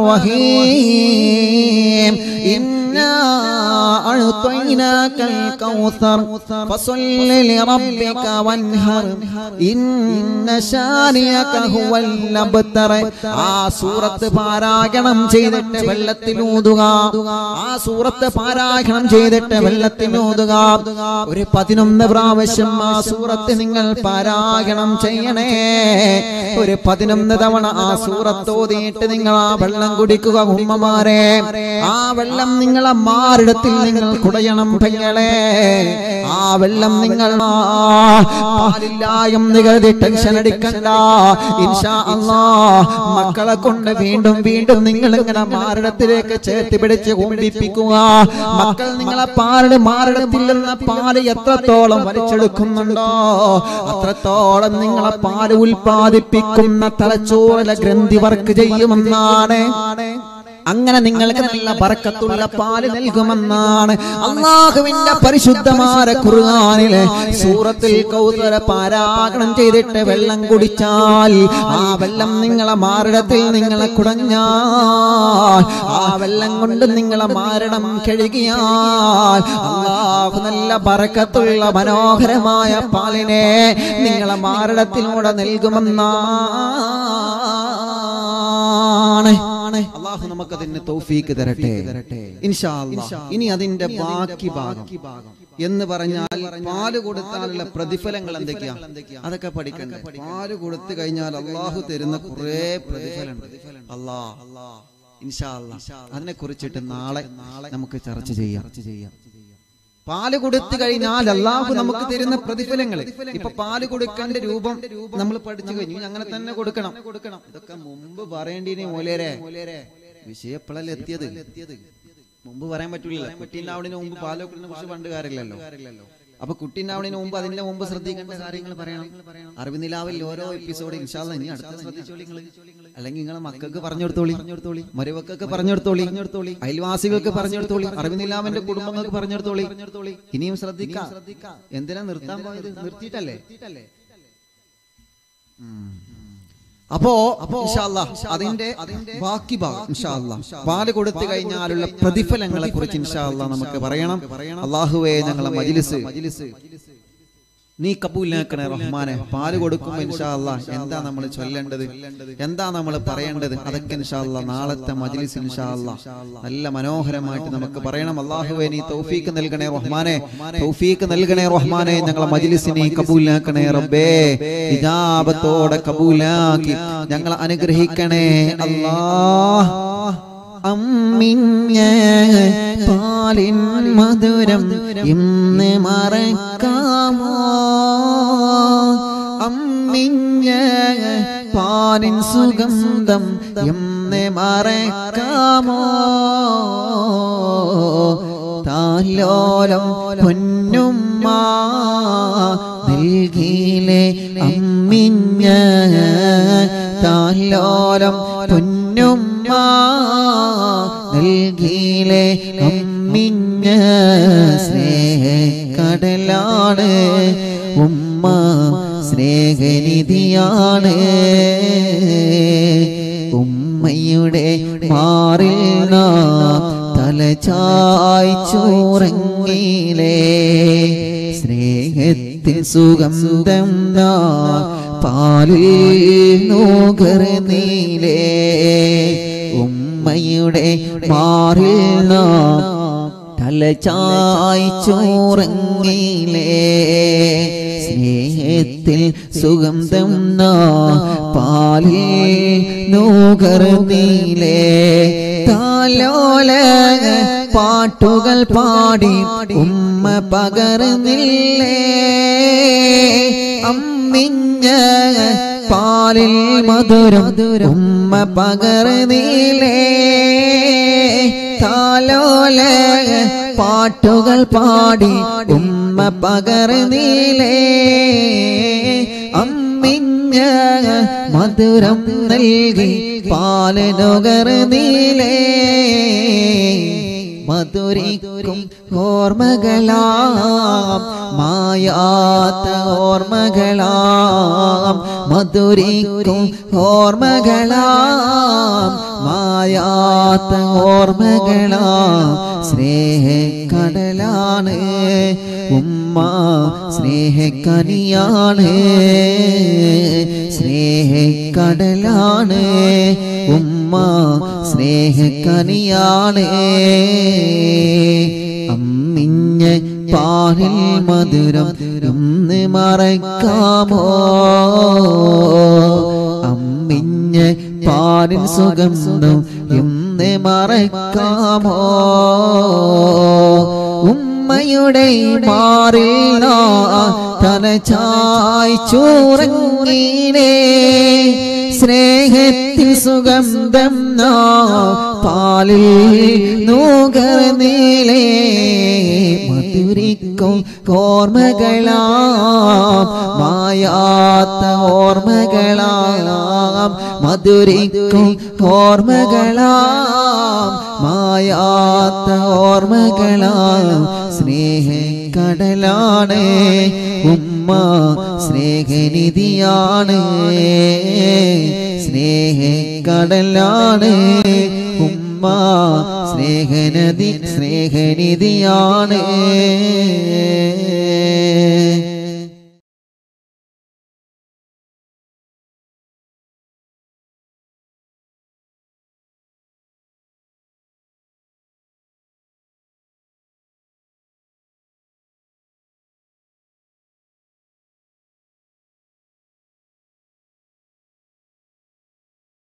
Speaker 2: റഹീം ഇന്നാ അഅ്തൈനാകൽ കൗസർ ഫസല്ലി ലിറബ്ബിക വൻഹർ ഇന്ന ശാനിയക ഹുവൽ അബ്തർ ആ സൂറത്ത് പാരായണം ചെയ്തിട്ട് വെള്ളത്തിലൂതുക ആ സൂറത്ത് പാരായണം ചെയ്തിട്ട് വെള്ളത്തിലൂതുക ഒരു പതിനൊന്ന് പ്രാവശ്യം ആ സൂറത്ത് നിങ്ങൾ പാരായണം ചെയ്യണേ ഒരു പതിനൊന്ന് തവണ ആ സൂറത്ത് ഓതിയിട്ട് നിങ്ങൾ ആ വെള്ളം കുടിക്കുക ഉമ്മമാരെ ആ വെള്ളം നിങ്ങളെ മാറിടത്തിൽ നിങ്ങൾ കുടയണം പെങ്ങളെ ആ വെള്ളം നിങ്ങൾ പാലില്ല എന്ന് കരുതി ടെൻഷൻ അടിക്കണ്ട ഇൻഷാ അല്ലാ മക്കളെ കൊണ്ട് വീണ്ടും വീണ്ടും നിങ്ങൾ ഇങ്ങനെ മാറിടത്തിലേക്ക് ചേർത്ത് പിടിച്ച് കുമ്പിപ്പിക്കുക മക്കൾ നിങ്ങളെ പാലിന് മാറിടത്തില്ലെന്ന പാല് എത്രത്തോളം വലിച്ചെടുക്കുന്നുണ്ടോ അത്രത്തോളം നിങ്ങളെ പാല് ഉൽപാദിപ്പിക്കുന്ന തലച്ചോറിലെ ഗ്രന്ഥി വർക്ക് ചെയ്യുമെന്നാണ് അങ്ങനെ നിങ്ങൾക്ക് നല്ല ബറക്കത്തുള്ള പാല് നൽകുമെന്നാണ് അള്ളാഹുവിന്റെ പരിശുദ്ധമായ ഖുർആനിലെ സൂറത്തിൽ കൗസര പാരാഗണം ചെയ്തിട്ട് വെള്ളം കുടിച്ചാൽ ആ വെള്ളം നിങ്ങളെ മാറിടത്തിൽ നിങ്ങളെ കുടഞ്ഞാൽ ആ വെള്ളം കൊണ്ട് നിങ്ങളെ മാരണം കഴുകിയാൽ അള്ളാഹു നല്ല ബറക്കത്തുള്ള മനോഹരമായ പാലിനെ നിങ്ങളെ മാറിടത്തിലൂടെ നൽകുമെന്നാണ് അള്ളാഹു നമുക്ക് അതിന് തൗഫീക്ക് തരട്ടെ ഇൻഷാ അല്ലാഹ്. ഇനി അതിന്റെ ബാക്കി ഭാഗം എന്ന് പറഞ്ഞാൽ പാല് കൊടുത്താലുള്ള പ്രതിഫലങ്ങൾ എന്തൊക്കെയാ അതൊക്കെ പഠിക്കണ്ടേ പാല് കൊടുത്തു കഴിഞ്ഞാൽ അള്ളാഹു തരുന്ന കുറെ പ്രതിഫലം അല്ലാ ഇൻഷാ അല്ലാഹ്. അതിനെ കുറിച്ചിട്ട് നാളെ നാളെ നമുക്ക് ചർച്ച ചെയ്യാം പാല് കൊടുത്തു കഴിഞ്ഞാൽ അള്ളാഹു നമുക്ക് തരുന്ന പ്രതിഫലങ്ങൾ ഇപ്പൊ പാല് കൊടുക്കേണ്ട രൂപം നമ്മൾ പഠിച്ചു കഴിഞ്ഞു ഇനി അങ്ങനെ തന്നെ കൊടുക്കണം കൊടുക്കണം ഇതൊക്കെ മുമ്പ് പറയേണ്ടിനി മൂലേരെ വിഷയം എപ്പോഴല്ലേ എത്തിയത് മുമ്പ് പറയാൻ പറ്റൂല കുട്ടീണ്ടാവണിന് മുമ്പ് പാല് കൊടുക്കുന്ന കുറിച്ച് പണ്ട് കാര്യമില്ലല്ലോ അപ്പൊ കുട്ടീണ്ടാവണിന് മുമ്പ് അതിന്റെ മുമ്പ് ശ്രദ്ധിക്കേണ്ട കാര്യങ്ങൾ പറയണം അറിവ് നിലാവിൽ ഓരോ എപ്പിസോഡ് ഇൻഷാല്ല ഇനി അടുത്ത ശ്രദ്ധിച്ചോളി നിങ്ങള് അല്ലെങ്കിൽ നിങ്ങളെ മക്കൾക്ക് പറഞ്ഞു കൊടുത്തോളി മരുവക്കൊക്കെ പറഞ്ഞു കൊടുത്തോളി അയൽവാസികൾക്ക് പറഞ്ഞു കൊടുത്തോളി അറിവ് നിലാവിന്റെ കുടുംബങ്ങൾക്ക് പറഞ്ഞു കൊടുത്തോളി ഇനിയും ശ്രദ്ധിക്കാം എന്തിനാ നിർത്താൻ പോയത് നിർത്തിയിട്ടല്ലേ ഉം. അപ്പോ ഇൻഷാ അല്ലാ, അതിന്റെ ബാക്കി ഭാഗം ഇൻഷാ അല്ലാ, പാല് കൊടുത്തു കഴിഞ്ഞാലുള്ള പ്രതിഫലങ്ങളെ കുറിച്ച് ഇൻഷാ അല്ലാ നമുക്ക് പറയണം അള്ളാഹുവേ ഞങ്ങളെ മജിലിസ് നീ കബൂലാക്കണേ റഹ്മാനെ പാല് കൊടുക്കുമ്പോ ഇൻഷാ അല്ലാ എന്താ നമ്മൾ ചൊല്ലേണ്ടത് എന്താ നമ്മൾ പറയേണ്ടത് അതൊക്കെ ഇൻഷാ അല്ലാ നാളത്തെ മജ്ലിസ് ഇൻഷാ അല്ലാ നല്ല മനോഹരമായിട്ട് നമുക്ക് പറയണം അള്ളാഹുവേ നീ തൗഫീക്ക് നൽകണേ റഹ്മാനെ തൗഫീക്ക് നൽകണേ റഹ്മാനെ ഞങ്ങളെ മജ്ലിസിനെ കബൂലാക്കണേ റബ്ബേ ഇജാബത്തോടെ കബൂലാക്കി ഞങ്ങളെ അനുഗ്രഹിക്കണേ അല്ലാ അമ്മിഞ്ഞ പാലിൻ മധുരം ഇന്ന് മറക്കാമോ അമ്മിഞ്ഞ പാലിൻ സുഗന്ധം ഇന്ന് മറക്കാമോ താലോലം പൊന്നുമ്മ നൽകിയിലെ അമ്മിഞ്ഞ താലോലം പൊന്നുമ്മ നൽകിയിലെ അമ്മിഞ്ഞ സ്നേഹക്കടലാണ് ഉമ്മ സ്നേഹനിധിയാണ് ഉമ്മയുടെ മാറിൽ നാം തലചായ്ച്ചുറങ്ങിലേ സ്നേഹത്തിൽ സുഗന്ധം നാം പാലിൽ നൂകർന്നീലേ ഉമ്മയുടെ മാറിൽ നാം തലചായ്ച്ചുറങ്ങിലേ സ്നേഹത്തിൽ സുഗന്ധം നാ പാലിൽ നൂകർന്നീലേ താലോല പാട്ടുകൾ പാടി ഉമ്മ പകർന്നില്ലേ അമ്മിഞ്ഞ പാലിൽ മധുരം ഉമ്മ പകർന്നില്ലേ താലോല പാട്ടുകൾ പാടി ഉമ്മ പകർന്നില്ലേ അമ്മിഞ്ഞ മധുരം നൽകി പാലനുകർന്നില്ലേ മധുരിക്കും ഓർമ്മകളാം മായാത്ത ഓർമ്മകളാം മധുരിക്കും ഓർമ്മകളാം മായാത്ത ഓർമ്മകളാം സ്നേഹക്കടലാണ് ഉമ്മ സ്നേഹക്കനിയാണ് സ്നേഹക്കടലാണ് ഉമ്മ സ്നേഹക്കനിയാണ് അമ്മിഞ്ഞ പാലിൽ മധുരം ഒന്ന് മറക്കാമോ അമ്മിഞ്ഞ പാലിൻ സുഗന്ധം എന്ന് മറക്കാമോ ഉമ്മയുടെ മാറിൽ തലചായ്ച്ചുറങ്ങിനേ സ്നേഹത്തിൽ സുഗന്ധം നാ പാലിൽ നൂകർന്നീലേ മധുരിക്കും ഓർമ്മകളാം മായാത്ത ഓർമ്മകളാം മധുരിക്കും ഓർമ്മകളാം മായാത്ത ഓർമ്മകളാം സ്നേഹക്കടലാണ് ഉമ്മ സ്നേഹനിധിയാണ് സ്നേഹക്കടലാണ് ഉമ്മ സ്നേഹനദി സ്നേഹനിധിയാണ്